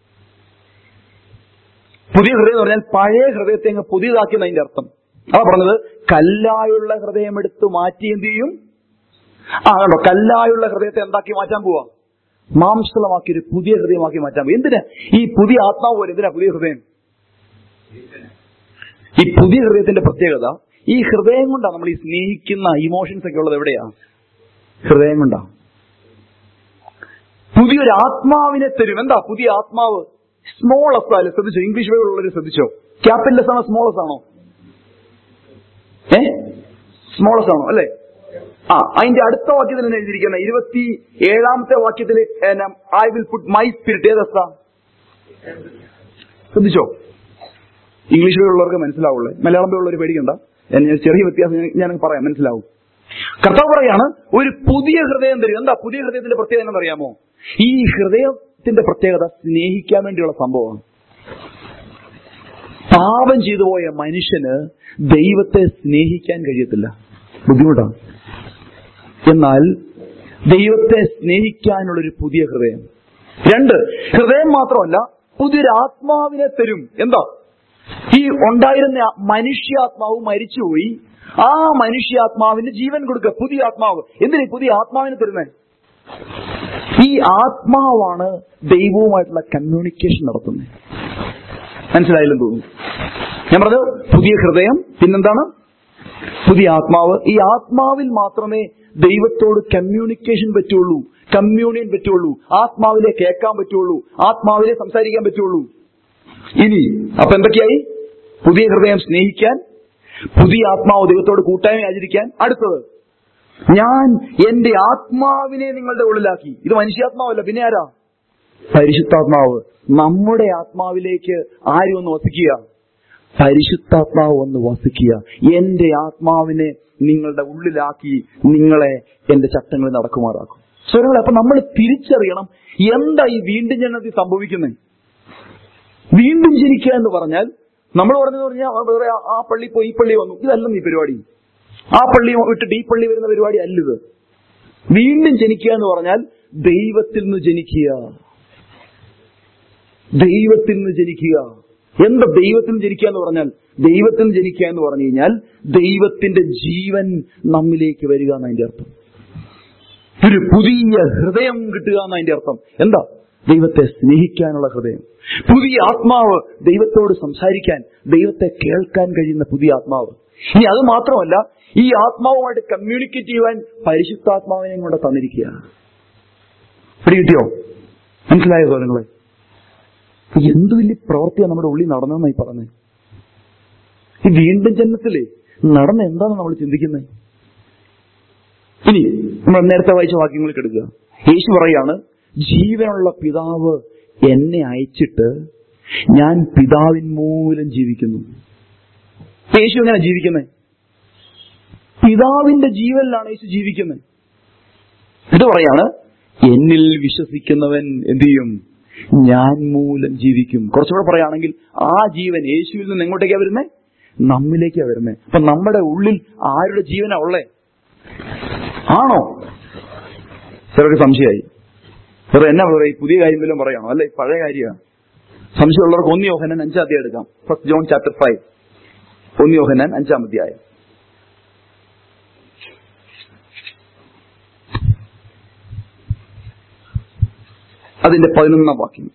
പുതിയ ഹൃദയം എന്ന് പറഞ്ഞാൽ പഴയ ഹൃദയത്തെ അങ്ങ് പുതിയതാക്കി എന്നതിന്റെ അർത്ഥം അതാ പറഞ്ഞത് കല്ലായുള്ള ഹൃദയം എടുത്തു മാറ്റി എന്ത് ചെയ്യും ആ കണ്ടോ കല്ലായുള്ള ഹൃദയത്തെ എന്താക്കി മാറ്റാൻ പോവാ മാംസളമാക്കി ഒരു പുതിയ ഹൃദയമാക്കി മാറ്റാൻ പോവാ എന്തിനാ ഈ പുതിയ ആത്മാവ് പോലെ എന്തിനാ പുതിയ ഹൃദയം ഈ പുതിയ ഹൃദയത്തിന്റെ പ്രത്യേകത ഈ ഹൃദയം കൊണ്ടാണ് നമ്മൾ ഈ സ്നേഹിക്കുന്ന ഇമോഷൻസ് ഒക്കെ ഉള്ളത് എവിടെയാ ഹൃദയം കൊണ്ടാ പുതിയൊരു ആത്മാവിനെ തരും എന്താ പുതിയ ആത്മാവ് സ്മോൾ എസ് അല്ലേ ശ്രദ്ധിച്ചോ ഇംഗ്ലീഷ് വേർഡുള്ളവർ ശ്രദ്ധിച്ചോ ക്യാപിറ്റൽ ആണോ സ്മോളസ് ആണോ ഏ സ്മോളസ് ആണോ അല്ലേ ആ അതിന്റെ അടുത്ത വാക്യത്തിൽ തന്നെ എഴുതിയിരിക്കുന്ന ഇരുപത്തി ഏഴാമത്തെ വാക്യത്തിൽ I will put my spirit ഏതാ ശ്രദ്ധിച്ചോ ഇംഗ്ലീഷ് ഉള്ളവർക്ക് മനസ്സിലാവുള്ളൂ മലയാളം ഉള്ളവർ പേടിക്കണ്ട ഞാൻ ചെറിയ വ്യത്യാസം ഞാൻ- ഞാൻ പറയാം മനസ്സിലാവും കർത്താവ് പറയാണ് ഒരു പുതിയ ഹൃദയം തരും എന്താ പുതിയ ഹൃദയത്തിന്റെ പ്രത്യേകത എന്ന് അറിയാമോ ഈ ഹൃദയത്തിന്റെ പ്രത്യേകത സ്നേഹിക്കാൻ വേണ്ടിയുള്ള സംഭവമാണ് പാപം ചെയ്തു പോയ മനുഷ്യന് ദൈവത്തെ സ്നേഹിക്കാൻ കഴിയത്തില്ല ബുദ്ധിമുട്ടാണ് എന്നാൽ ദൈവത്തെ സ്നേഹിക്കാനുള്ളൊരു പുതിയ ഹൃദയം രണ്ട് ഹൃദയം മാത്രമല്ല പുതിയൊരു ആത്മാവിനെ തരും എന്താ ഈ ഉണ്ടായിരുന്ന മനുഷ്യാത്മാവ് മരിച്ചുപോയി ആ മനുഷ്യാത്മാവിന് ജീവൻ കൊടുക്കുക പുതിയ ആത്മാവ് എന്തിനാ ഈ പുതിയ ആത്മാവിനെ തരുന്നത് ഈ ആത്മാവാണ് ദൈവവുമായിട്ടുള്ള കമ്മ്യൂണിക്കേഷൻ നടത്തുന്നത് മനസ്സിലായില്ലെന്ന് തോന്നുന്നു ഞാൻ പറഞ്ഞത് പുതിയ ഹൃദയം പിന്നെന്താണ് പുതിയ ആത്മാവ് ഈ ആത്മാവിൽ മാത്രമേ ദൈവത്തോട് കമ്മ്യൂണിക്കേഷൻ പറ്റുള്ളൂ കമ്മ്യൂണിയൻ പറ്റുള്ളൂ ആത്മാവിലെ കേൾക്കാൻ പറ്റുള്ളൂ ആത്മാവിലെ സംസാരിക്കാൻ പറ്റുള്ളൂ ഇനി അപ്പൊ എന്തൊക്കെയായി പുതിയ ഹൃദയം സ്നേഹിക്കാൻ പുതിയ ആത്മാവ് ദൈവത്തോട് കൂട്ടായ്മ ആചരിക്കാൻ അടുത്തത് ഞാൻ എന്റെ ആത്മാവിനെ നിങ്ങളുടെ ഉള്ളിലാക്കി ഇത് മനുഷ്യാത്മാവല്ല പിന്നെ ആരാ പരിശുദ്ധാത്മാവ് നമ്മുടെ ആത്മാവിലേക്ക് ആരും ഒന്ന് വസിക്കുക പരിശുദ്ധാത്മാവ് ഒന്ന് വസിക്കുക എന്റെ ആത്മാവിനെ നിങ്ങളുടെ ഉള്ളിലാക്കി നിങ്ങളെ എന്റെ ചട്ടങ്ങളിൽ നടക്കുമാറാക്കും സ്വരങ്ങളെ അപ്പൊ നമ്മൾ തിരിച്ചറിയണം എന്താ ഈ വീണ്ടും ജനനത്തിൽ സംഭവിക്കുന്നത് വീണ്ടും ജനിക്കുക എന്ന് പറഞ്ഞാൽ നമ്മൾ പറഞ്ഞത് പറഞ്ഞാൽ ആ വേറെ ആ- ആ പള്ളി പോയി ഈ പള്ളി വന്നു ഇതല്ലെന്ന് ഈ പരിപാടി ആ പള്ളി വിട്ടിട്ട് ഈ പള്ളി വരുന്ന പരിപാടി അല്ലിത് വീണ്ടും ജനിക്കുക എന്ന് പറഞ്ഞാൽ ദൈവത്തിൽ നിന്ന് ജനിക്കുക ദൈവത്തിൽ നിന്ന് ജനിക്കുക എന്താ ദൈവത്തിൽ നിന്ന് ജനിക്കുക എന്ന് പറഞ്ഞാൽ ദൈവത്തിൽ നിന്ന് ജനിക്കുക എന്ന് പറഞ്ഞു കഴിഞ്ഞാൽ ദൈവത്തിന്റെ ജീവൻ നമ്മിലേക്ക് വരിക എന്നതിന്റെ അർത്ഥം ഒരു പുതിയ ഹൃദയം കിട്ടുക എന്നതിന്റെ അർത്ഥം എന്താ ദൈവത്തെ സ്നേഹിക്കാനുള്ള ഹൃദയം പുതിയ ആത്മാവ് ദൈവത്തോട് സംസാരിക്കാൻ ദൈവത്തെ കേൾക്കാൻ കഴിയുന്ന പുതിയ ആത്മാവ് ഇനി അത് മാത്രമല്ല ഈ ആത്മാവുമായിട്ട് കമ്മ്യൂണിക്കേറ്റ് ചെയ്യുവാൻ പരിശുദ്ധാത്മാവിനെ കൂടെ തന്നിരിക്കുക പിടി കിട്ടിയോ മനസ്സിലായോ സോദരങ്ങളെ എന്ത് വലിയ പ്രവൃത്തിയാണ് നമ്മുടെ ഉള്ളിൽ നടന്നതെന്നായി പറഞ്ഞത് ഈ വീണ്ടും ജന്മത്തിലേ നടന്ന എന്താണ് നമ്മൾ ചിന്തിക്കുന്നത് ഇനി നമ്മൾ നേരത്തെ വായിച്ച വാക്യങ്ങൾ എടുക്കുക യേശു പറയാണ് ജീവനുള്ള പിതാവ് എന്നെ അയച്ചിട്ട് ഞാൻ പിതാവിൻ മൂലം ജീവിക്കുന്നു യേശു എങ്ങനെ ജീവിക്കുന്നത് പിതാവിന്റെ ജീവനിലാണ് യേശു ജീവിക്കുന്നത് ഇത് പറയാണ് എന്നിൽ വിശ്വസിക്കുന്നവൻ എന്ത് ചെയ്യും ഞാൻ മൂലം ജീവിക്കും കുറച്ചുകൂടെ പറയുകയാണെങ്കിൽ ആ ജീവൻ യേശുവിൽ നിന്ന് എങ്ങോട്ടേക്കാ വരുന്നേ നമ്മിലേക്കാ വരുന്നേ അപ്പൊ നമ്മുടെ ഉള്ളിൽ ആരുടെ ജീവനാ ഉള്ളേ ആണോ ചിലർക്ക് സംശയമായി വേറെ എന്നാ പറയുക പുതിയ കാര്യം വല്ലതും പറയണോ അല്ലെ പഴയ കാര്യമാണ് സംശയമുള്ളവർക്ക് ഒന്ന് യോഹനൻ അഞ്ചാം അധ്യായം എടുക്കാം ഫസ്റ്റ് ജോൺ ചാപ്റ്റർ ഫൈവ് ഒന്ന് യോഹനൻ അഞ്ചാം അധ്യായം അതിന്റെ പതിനൊന്നാം വാക്യം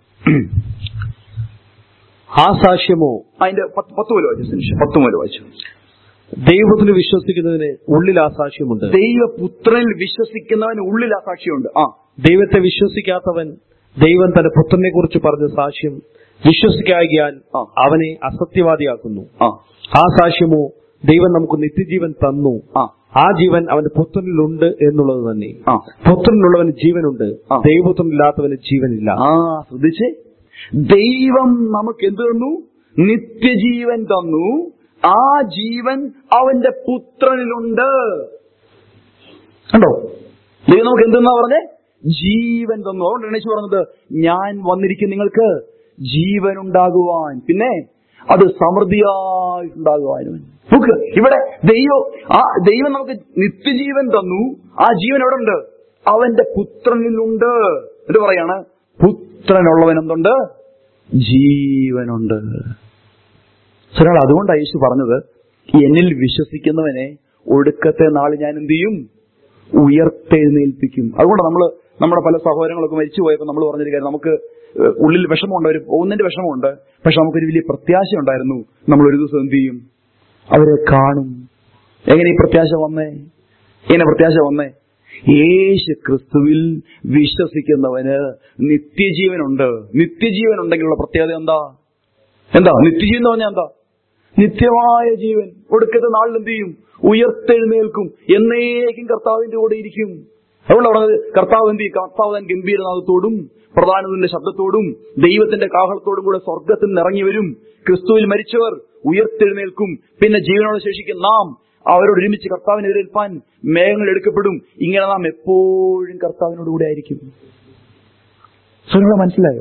ആ സാക്ഷ്യമോ അതിന്റെ പത്ത് പത്ത് മുതൽ വായിച്ചു സുനിഷ് പത്ത് മുതൽ വായിച്ചു ദൈവത്തിൽ വിശ്വസിക്കുന്നതിന് ഉള്ളിൽ ആ സാക്ഷ്യമുണ്ട് ദൈവപുത്രനിൽ വിശ്വസിക്കുന്നവന് ഉള്ളിൽ ആ സാക്ഷിയുണ്ട് ആ ദൈവത്തെ വിശ്വസിക്കാത്തവൻ ദൈവം തന്റെ പുത്രനെ കുറിച്ച് പറഞ്ഞ സാക്ഷ്യം വിശ്വസിക്കാകിയാൽ ആ. അവനെ അസത്യവാദിയാക്കുന്നു ആ ആ സാക്ഷ്യമോ ദൈവം നമുക്ക് നിത്യജീവൻ തന്നു ആ ആ ജീവൻ അവന്റെ പുത്രനിലുണ്ട് എന്നുള്ളത് തന്നെ ആ പുത്രനുള്ളവന് ജീവനുണ്ട് ആ. ദൈവപുത്രനില്ലാത്തവന് ജീവനില്ല ആ ശ്രദ്ധിച്ചേ ദൈവം നമുക്ക് എന്ത് തന്നു നിത്യജീവൻ തന്നു ആ ജീവൻ അവന്റെ പുത്രനിലുണ്ട് കണ്ടോ ദൈവം നമുക്ക് എന്തെന്നാ പറഞ്ഞേ ജീവൻ തന്നു അതുകൊണ്ടാണ് യേശു പറഞ്ഞത് ഞാൻ വന്നിരിക്കും നിങ്ങൾക്ക് ജീവൻ ഉണ്ടാകുവാൻ പിന്നെ അത് സമൃദ്ധിയായിട്ടുണ്ടാകുവാനും നോക്ക് ഇവിടെ ദൈവം ആ ദൈവം നമുക്ക് നിത്യജീവൻ തന്നു ആ ജീവൻ എവിടെ ഉണ്ട് അവന്റെ പുത്രനിലുണ്ട് എന്നിട്ട് പറയാണ് പുത്രനുള്ളവൻ എന്തുണ്ട് ജീവനുണ്ട് ഒരാൾ അതുകൊണ്ടാണ് യേശു പറഞ്ഞത് എന്നിൽ വിശ്വസിക്കുന്നവനെ ഒടുക്കത്തെ നാൾ ഞാൻ എന്ത് ചെയ്യും ഉയർത്തെഴുന്നേൽപ്പിക്കും അതുകൊണ്ട് നമ്മൾ നമ്മുടെ പല സഹോദരങ്ങളൊക്കെ മരിച്ചു പോയപ്പോൾ നമ്മൾ പറഞ്ഞൊരു കാര്യം നമുക്ക് ഏഹ്, ഉള്ളിൽ വിഷമമുണ്ട് ഒരു പോകുന്നതിന്റെ വിഷമമുണ്ട് പക്ഷെ നമുക്കൊരു വലിയ പ്രത്യാശ ഉണ്ടായിരുന്നു നമ്മൾ ഒരു ദിവസം എന്ത് ചെയ്യും അവരെ കാണും എങ്ങനെ ഈ പ്രത്യാശ വന്നേ എങ്ങനെ പ്രത്യാശ വന്നേ യേശു ക്രിസ്തുവിൽ വിശ്വസിക്കുന്നവന് നിത്യജീവനുണ്ട് നിത്യജീവൻ ഉണ്ടെങ്കിലുള്ള പ്രത്യേകത എന്താ എന്താ നിത്യജീവൻ എന്ന് പറഞ്ഞാൽ എന്താ നിത്യമായ ജീവൻ ഒടുക്കത്തെ നാളിൽ എന്ത് ചെയ്യും ഉയർത്തെഴുന്നേൽക്കും എന്നേക്കും കർത്താവിന്റെ കൂടെ ഇരിക്കും അതുകൊണ്ട് പറഞ്ഞത് കർത്താവ് എന്ത് ചെയ്യും കർത്താവ് താൻ ഗംഭീരനാഥത്തോടും പ്രധാനത്തിന്റെ ശബ്ദത്തോടും ദൈവത്തിന്റെ കാഹളത്തോടും കൂടെ സ്വർഗത്തിൽ നിന്ന് ഇറങ്ങി വരും ക്രിസ്തുവിൽ മരിച്ചവർ ഉയർത്തെഴുന്നേൽക്കും പിന്നെ ജീവനോട് ശേഷിക്കും നാം അവരോട് ഒരുമിച്ച് കർത്താവിനെ എതിരേൽപ്പാൻ മേഘങ്ങൾ എടുക്കപ്പെടും ഇങ്ങനെ നാം എപ്പോഴും കർത്താവിനോട് കൂടെ ആയിരിക്കും സ്വരങ്ങളെ മനസ്സിലായോ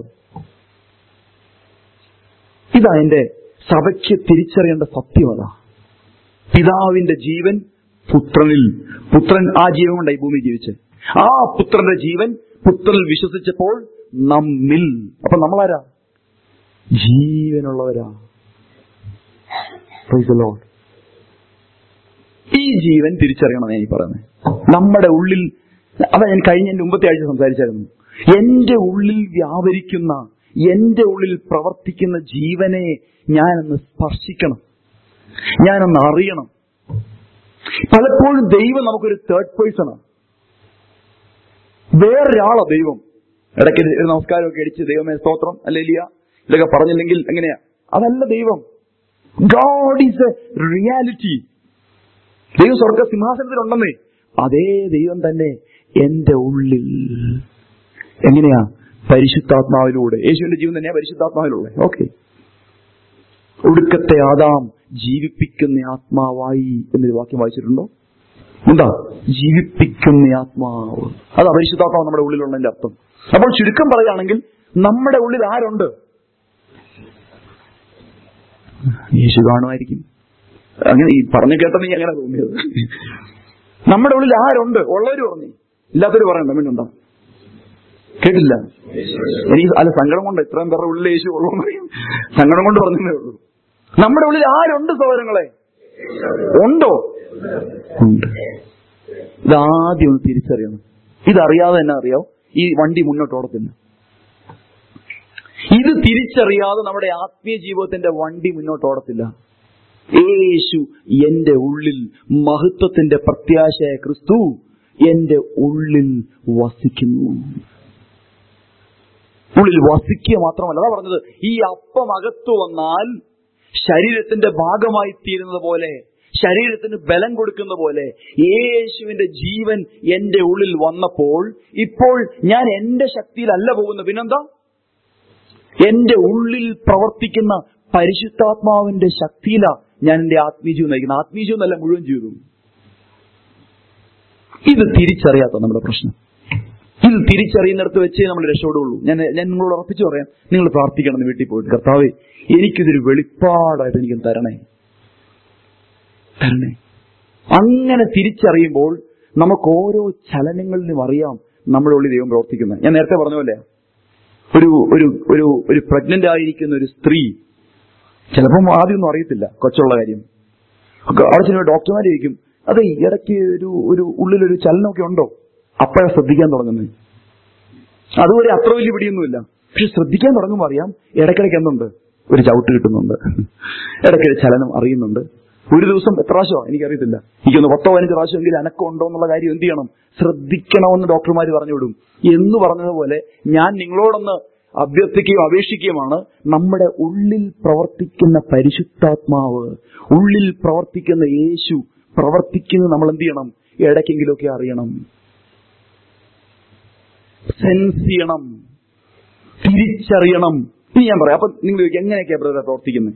ഇതാ എന്റെ സഭയ്ക്ക് തിരിച്ചറിയേണ്ട സത്യം അതാ പിതാവിന്റെ ജീവൻ പുത്രനിൽ പുത്രൻ ആ ജീവൻ കൊണ്ടായി ഭൂമി ജീവിച്ച് ആ പുത്രന്റെ ജീവൻ പുത്രനിൽ വിശ്വസിച്ചപ്പോൾ നമ്മിൽ അപ്പൊ നമ്മളാരാ ജീവനുള്ളവരാ Praise the Lord. ഈ ജീവൻ തിരിച്ചറിയണം ഞാൻ ഈ പറയുന്നത് നമ്മുടെ ഉള്ളിൽ അതാ ഞാൻ കഴിഞ്ഞ എന്റെ മുമ്പത്തെ ആഴ്ച സംസാരിച്ചായിരുന്നു എന്റെ ഉള്ളിൽ വ്യാപരിക്കുന്ന എന്റെ ഉള്ളിൽ പ്രവർത്തിക്കുന്ന ജീവനെ ഞാനൊന്ന് സ്പർശിക്കണം ഞാനൊന്ന് അറിയണം പലപ്പോഴും ദൈവം നമുക്കൊരു തേർഡ് പേഴ്സണാണ് വേറൊരാളാ ദൈവം ഇടയ്ക്ക് ഒരു നമസ്കാരമൊക്കെ അടിച്ച് ദൈവമേ സ്തോത്രം അല്ലെ ഇല്ല ഇതൊക്കെ പറഞ്ഞില്ലെങ്കിൽ എങ്ങനെയാ അതല്ല ദൈവം ഗോഡ് ഈസ് എ റിയാലിറ്റി ദൈവം സ്വർഗ സിംഹാസനത്തിലുണ്ടെന്നേ അതേ ദൈവം തന്നെ എന്റെ ഉള്ളിൽ എങ്ങനെയാ പരിശുദ്ധാത്മാവിലൂടെ യേശുവിന്റെ ജീവൻ തന്നെയാ പരിശുദ്ധാത്മാവിലൂടെ ഓക്കെ ഒടുക്കത്തെ ആദാം ജീവിപ്പിക്കുന്ന ആത്മാവായി എന്നൊരു വാക്യം വായിച്ചിട്ടുണ്ടോ എന്താ ജീവിപ്പിക്കുന്ന ആത്മാവ് അത് പരിശുദ്ധാത്മാവ് നമ്മുടെ ഉള്ളിലുള്ളതിന്റെ അർത്ഥം അപ്പോൾ ചുരുക്കം പറയുകയാണെങ്കിൽ നമ്മുടെ ഉള്ളിൽ ആരുണ്ട് യേശു കാണുമായിരിക്കും അങ്ങനെ ഈ പറഞ്ഞു കേട്ടത് നീ അങ്ങനെ തോന്നിയത് നമ്മുടെ ഉള്ളിൽ ആരുണ്ട് ഉള്ളവര് പറഞ്ഞു ഇല്ലാത്തവര് പറയണ്ട പിന്നെന്താ കേട്ടില്ല എനിക്ക് അല്ല സങ്കടം കൊണ്ട് ഇത്രയും പേരുടെ ഉള്ളിൽ യേശു ഉള്ളൂ സങ്കടം കൊണ്ട് പറഞ്ഞതേ ഉള്ളൂ നമ്മുടെ ഉള്ളിൽ ആരുണ്ട് സഹോദരങ്ങളെ ഉണ്ടോ ഉണ്ട് ഇതാദ്യം ഒന്ന് തിരിച്ചറിയണം ഇതറിയാതെ തന്നെ അറിയാം ഈ വണ്ടി മുന്നോട്ട് ഓടത്തില്ല ഇത് തിരിച്ചറിയാതെ നമ്മുടെ ആത്മീയ ജീവിതത്തിന്റെ വണ്ടി മുന്നോട്ട് ഓടത്തില്ല യേശു എന്റെ ഉള്ളിൽ മഹത്വത്തിന്റെ പ്രത്യാശയായ ക്രിസ്തു എന്റെ ഉള്ളിൽ വസിക്കുന്നു ഉള്ളിൽ വസിക്കുക മാത്രമല്ല അതാ പറഞ്ഞത് ഈ അപ്പം അകത്തു വന്നാൽ ശരീരത്തിന്റെ ഭാഗമായി തീരുന്നത് പോലെ ശരീരത്തിന് ബലം കൊടുക്കുന്ന പോലെ യേശുവിന്റെ ജീവൻ എന്റെ ഉള്ളിൽ വന്നപ്പോൾ ഇപ്പോൾ ഞാൻ എന്റെ ശക്തിയിലല്ല പോകുന്നത് പിന്നെന്താ എന്റെ ഉള്ളിൽ പ്രവർത്തിക്കുന്ന പരിശുദ്ധാത്മാവിന്റെ ശക്തിയിലാ ഞാൻ എന്റെ ആത്മീജീവൻ നയിക്കുന്നത് ആത്മീജീവൻ എന്നല്ല മുഴുവൻ ജീവിതം ഇത് തിരിച്ചറിയാത്ത നമ്മുടെ പ്രശ്നം ഇത് തിരിച്ചറിയുന്നിടത്ത് വെച്ചേ നമ്മൾ രക്ഷപ്പെടുള്ളൂ ഞാൻ ഞാൻ നിങ്ങളോട് ഉറപ്പിച്ചു പറയാം നിങ്ങൾ പ്രാർത്ഥിക്കണം എന്ന് വീട്ടിൽ പോയിട്ട് കർത്താവേ എനിക്കിതൊരു വെളിപ്പാടായിട്ട് എനിക്ക് തരണേ തരണേ അങ്ങനെ തിരിച്ചറിയുമ്പോൾ നമുക്ക് ഓരോ ചലനങ്ങളിലും അറിയാം നമ്മുടെ ഉള്ളിൽ ദൈവം പ്രവർത്തിക്കുന്നത് ഞാൻ നേരത്തെ പറഞ്ഞ പോലെ ഒരു ഒരു ഒരു ഒരു പ്രഗ്നന്റ് ആയിരിക്കുന്ന ഒരു സ്ത്രീ ചിലപ്പം ആദ്യമൊന്നും അറിയത്തില്ല കൊച്ചുള്ള കാര്യം ഒക്കെ അവിടെ ചെല്ലുമ്പോൾ ഡോക്ടർമാർ ചോദിക്കും അതെ ഇടയ്ക്ക് ഒരു ഒരു ഉള്ളിലൊരു ചലനമൊക്കെ ഉണ്ടോ അപ്പോഴാണ് ശ്രദ്ധിക്കാൻ തുടങ്ങുന്നത് അതുവരെ അത്ര വലിയ പിടിയൊന്നുമില്ല പക്ഷെ ശ്രദ്ധിക്കാൻ തുടങ്ങുമ്പോൾ അറിയാം ഇടയ്ക്കിടയ്ക്ക് എന്തുണ്ട് ഒരു ചവിട്ട് കിട്ടുന്നുണ്ട് ഇടയ്ക്കിടെ ചലനം അറിയുന്നുണ്ട് ഒരു ദിവസം എത്ര പ്രാവശ്യമോ എനിക്കറിയത്തില്ല എനിക്കൊന്ന് പത്തോ പതിനഞ്ച് പ്രാവശ്യമെങ്കിലും അനക്കം ഉണ്ടോ എന്നുള്ള കാര്യം എന്ത് ചെയ്യണം ശ്രദ്ധിക്കണമെന്ന് ഡോക്ടർമാർ പറഞ്ഞു വിടും എന്ന് പറഞ്ഞതുപോലെ ഞാൻ നിങ്ങളോടൊന്ന് അഭ്യർത്ഥിക്കുകയും അപേക്ഷിക്കുകയുമാണ് നമ്മുടെ ഉള്ളിൽ പ്രവർത്തിക്കുന്ന പരിശുദ്ധാത്മാവ് ഉള്ളിൽ പ്രവർത്തിക്കുന്ന യേശു പ്രവർത്തിക്കുന്നത് നമ്മൾ എന്ത് ചെയ്യണം ഇടയ്ക്കെങ്കിലുമൊക്കെ അറിയണം സെൻസ് ചെയ്യണം തിരിച്ചറിയണം ഇനി ഞാൻ പറയാം അപ്പൊ നിങ്ങൾ ചോദിക്കും എങ്ങനെയൊക്കെയാ ബ്രദർ പ്രവർത്തിക്കുന്നത്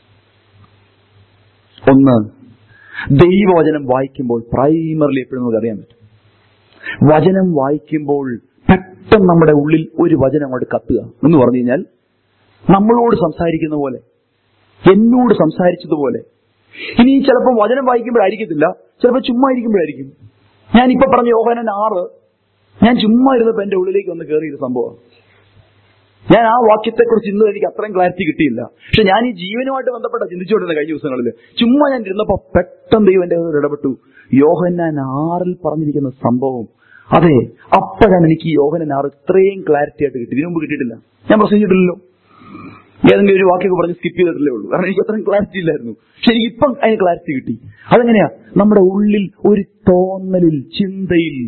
ഒന്ന് ദൈവവചനം വായിക്കുമ്പോൾ പ്രൈമറിലി എപ്പോഴും നമുക്ക് അറിയാൻ പറ്റും വചനം വായിക്കുമ്പോൾ പെട്ടെന്ന് നമ്മുടെ ഉള്ളിൽ ഒരു വചനം അങ്ങോട്ട് കത്തുക എന്ന് പറഞ്ഞു കഴിഞ്ഞാൽ നമ്മളോട് സംസാരിക്കുന്ന പോലെ എന്നോട് സംസാരിച്ചതുപോലെ ഇനി ചിലപ്പോൾ വചനം വായിക്കുമ്പോഴായിരിക്കത്തില്ല ചിലപ്പോൾ ചുമ്മാ ഇരിക്കുമ്പോഴായിരിക്കും ഞാൻ ഇപ്പൊ പറഞ്ഞ യോഹനൻ ആറ് ഞാൻ ചുമ്മാ ഇരുന്നപ്പോ എന്റെ ഉള്ളിലേക്ക് വന്ന് കയറിയൊരു സംഭവം ഞാൻ ആ വാക്യത്തെക്കുറിച്ച് ഇന്നും എനിക്ക് അത്രയും ക്ലാരിറ്റി കിട്ടിയില്ല പക്ഷെ ഞാൻ ഈ ജീവനുമായിട്ട് ബന്ധപ്പെട്ട ചിന്തിച്ചുകൊണ്ടിരുന്ന കഴിഞ്ഞ ദിവസങ്ങളിൽ ചുമ്മാ ഞാൻ ഇരുന്നപ്പോ പെട്ടെന്ന് ദൈവം എന്റെ കയ്യിൽ ഇടപെട്ടു യോഹന്നാൻ ആറിൽ പറഞ്ഞിരിക്കുന്ന സംഭവം അതെ അപ്പോഴാണ് എനിക്ക് ഈ യോഹനൻ ആറ് ഇത്രയും ക്ലാരിറ്റി ആയിട്ട് കിട്ടി ഇതിനു മുമ്പ് കിട്ടിയിട്ടില്ല ഞാൻ പ്രസംഗിച്ചിട്ടില്ലല്ലോ ഏതെങ്കിലും ഒരു വാക്കൊക്കെ പറഞ്ഞ് സ്കിപ്പ് ചെയ്തിട്ടില്ലേ ഉള്ളൂ കാരണം എനിക്ക് അത്രയും ക്ലാരിറ്റി ഇല്ലായിരുന്നു പക്ഷെ എനിക്ക് ഇപ്പം അതിന് ക്ലാരിറ്റി കിട്ടി അതെങ്ങനെയാ നമ്മുടെ ഉള്ളിൽ ഒരു തോന്നലിൽ ചിന്തയിൽ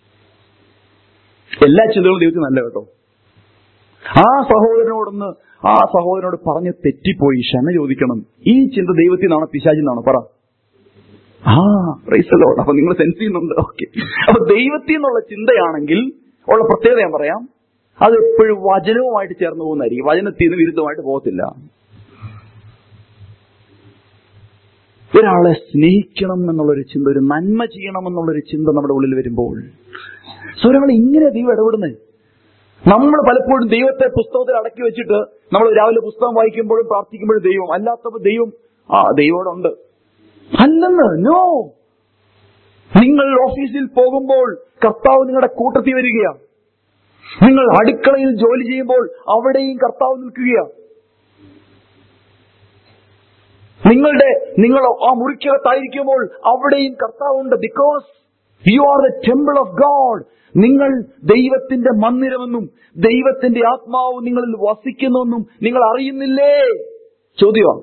എല്ലാ ചിന്തകളും ദൈവത്തിന് നല്ല കേട്ടോ ആ സഹോദരനോടൊന്ന് ആ സഹോദരനോട് പറഞ്ഞ് തെറ്റിപ്പോയി ക്ഷമ ചോദിക്കണം ഈ ചിന്ത ദൈവത്തിൽ നിന്നാണോ പിശാചിൽ നിന്നാണോ പറ ആ പ്രൈസലോ അപ്പൊ നിങ്ങൾ സെൻസ് ചെയ്യുന്നുണ്ട് ഓക്കെ അപ്പൊ ദൈവത്തിൽ നിന്നുള്ള ചിന്തയാണെങ്കിൽ ഉള്ള പ്രത്യേകത ഞാൻ പറയാം അത് എപ്പോഴും വചനവുമായിട്ട് ചേർന്ന് പോകുന്നതായിരിക്കും വചനത്തിൽ നിന്ന് വിരുദ്ധമായിട്ട് പോകത്തില്ല ഒരാളെ സ്നേഹിക്കണം എന്നുള്ളൊരു ചിന്ത ഒരു നന്മ ചെയ്യണം എന്നുള്ളൊരു ചിന്ത നമ്മുടെ ഉള്ളിൽ വരുമ്പോൾ സോ ഒരാൾ ഇങ്ങനെ ദൈവം ഇടപെടുന്നത് നമ്മൾ പലപ്പോഴും ദൈവത്തെ പുസ്തകത്തിൽ അടക്കി വെച്ചിട്ട് നമ്മൾ രാവിലെ പുസ്തകം വായിക്കുമ്പോഴും പ്രാർത്ഥിക്കുമ്പോഴും ദൈവം അല്ലാത്തപ്പോൾ ദൈവം ആ ദൈവോടുണ്ട് അല്ലെന്ന് നോ നിങ്ങൾ ഓഫീസിൽ പോകുമ്പോൾ കർത്താവ് നിങ്ങളുടെ കൂട്ടത്തിൽ വരികയാണ് നിങ്ങൾ അടുക്കളയിൽ ജോലി ചെയ്യുമ്പോൾ അവിടെയും കർത്താവ് നിൽക്കുകയാണ് നിങ്ങളുടെ നിങ്ങൾ ആ മുറിക്കകത്തായിരിക്കുമ്പോൾ അവിടെയും കർത്താവുണ്ട് because you are the temple of God നിങ്ങൾ ദൈവത്തിന്റെ മന്ദിരമെന്നും ദൈവത്തിന്റെ ആത്മാവ് നിങ്ങളിൽ വസിക്കുന്നുവെന്നും നിങ്ങൾ അറിയുന്നില്ലേ ചോദ്യമാണ്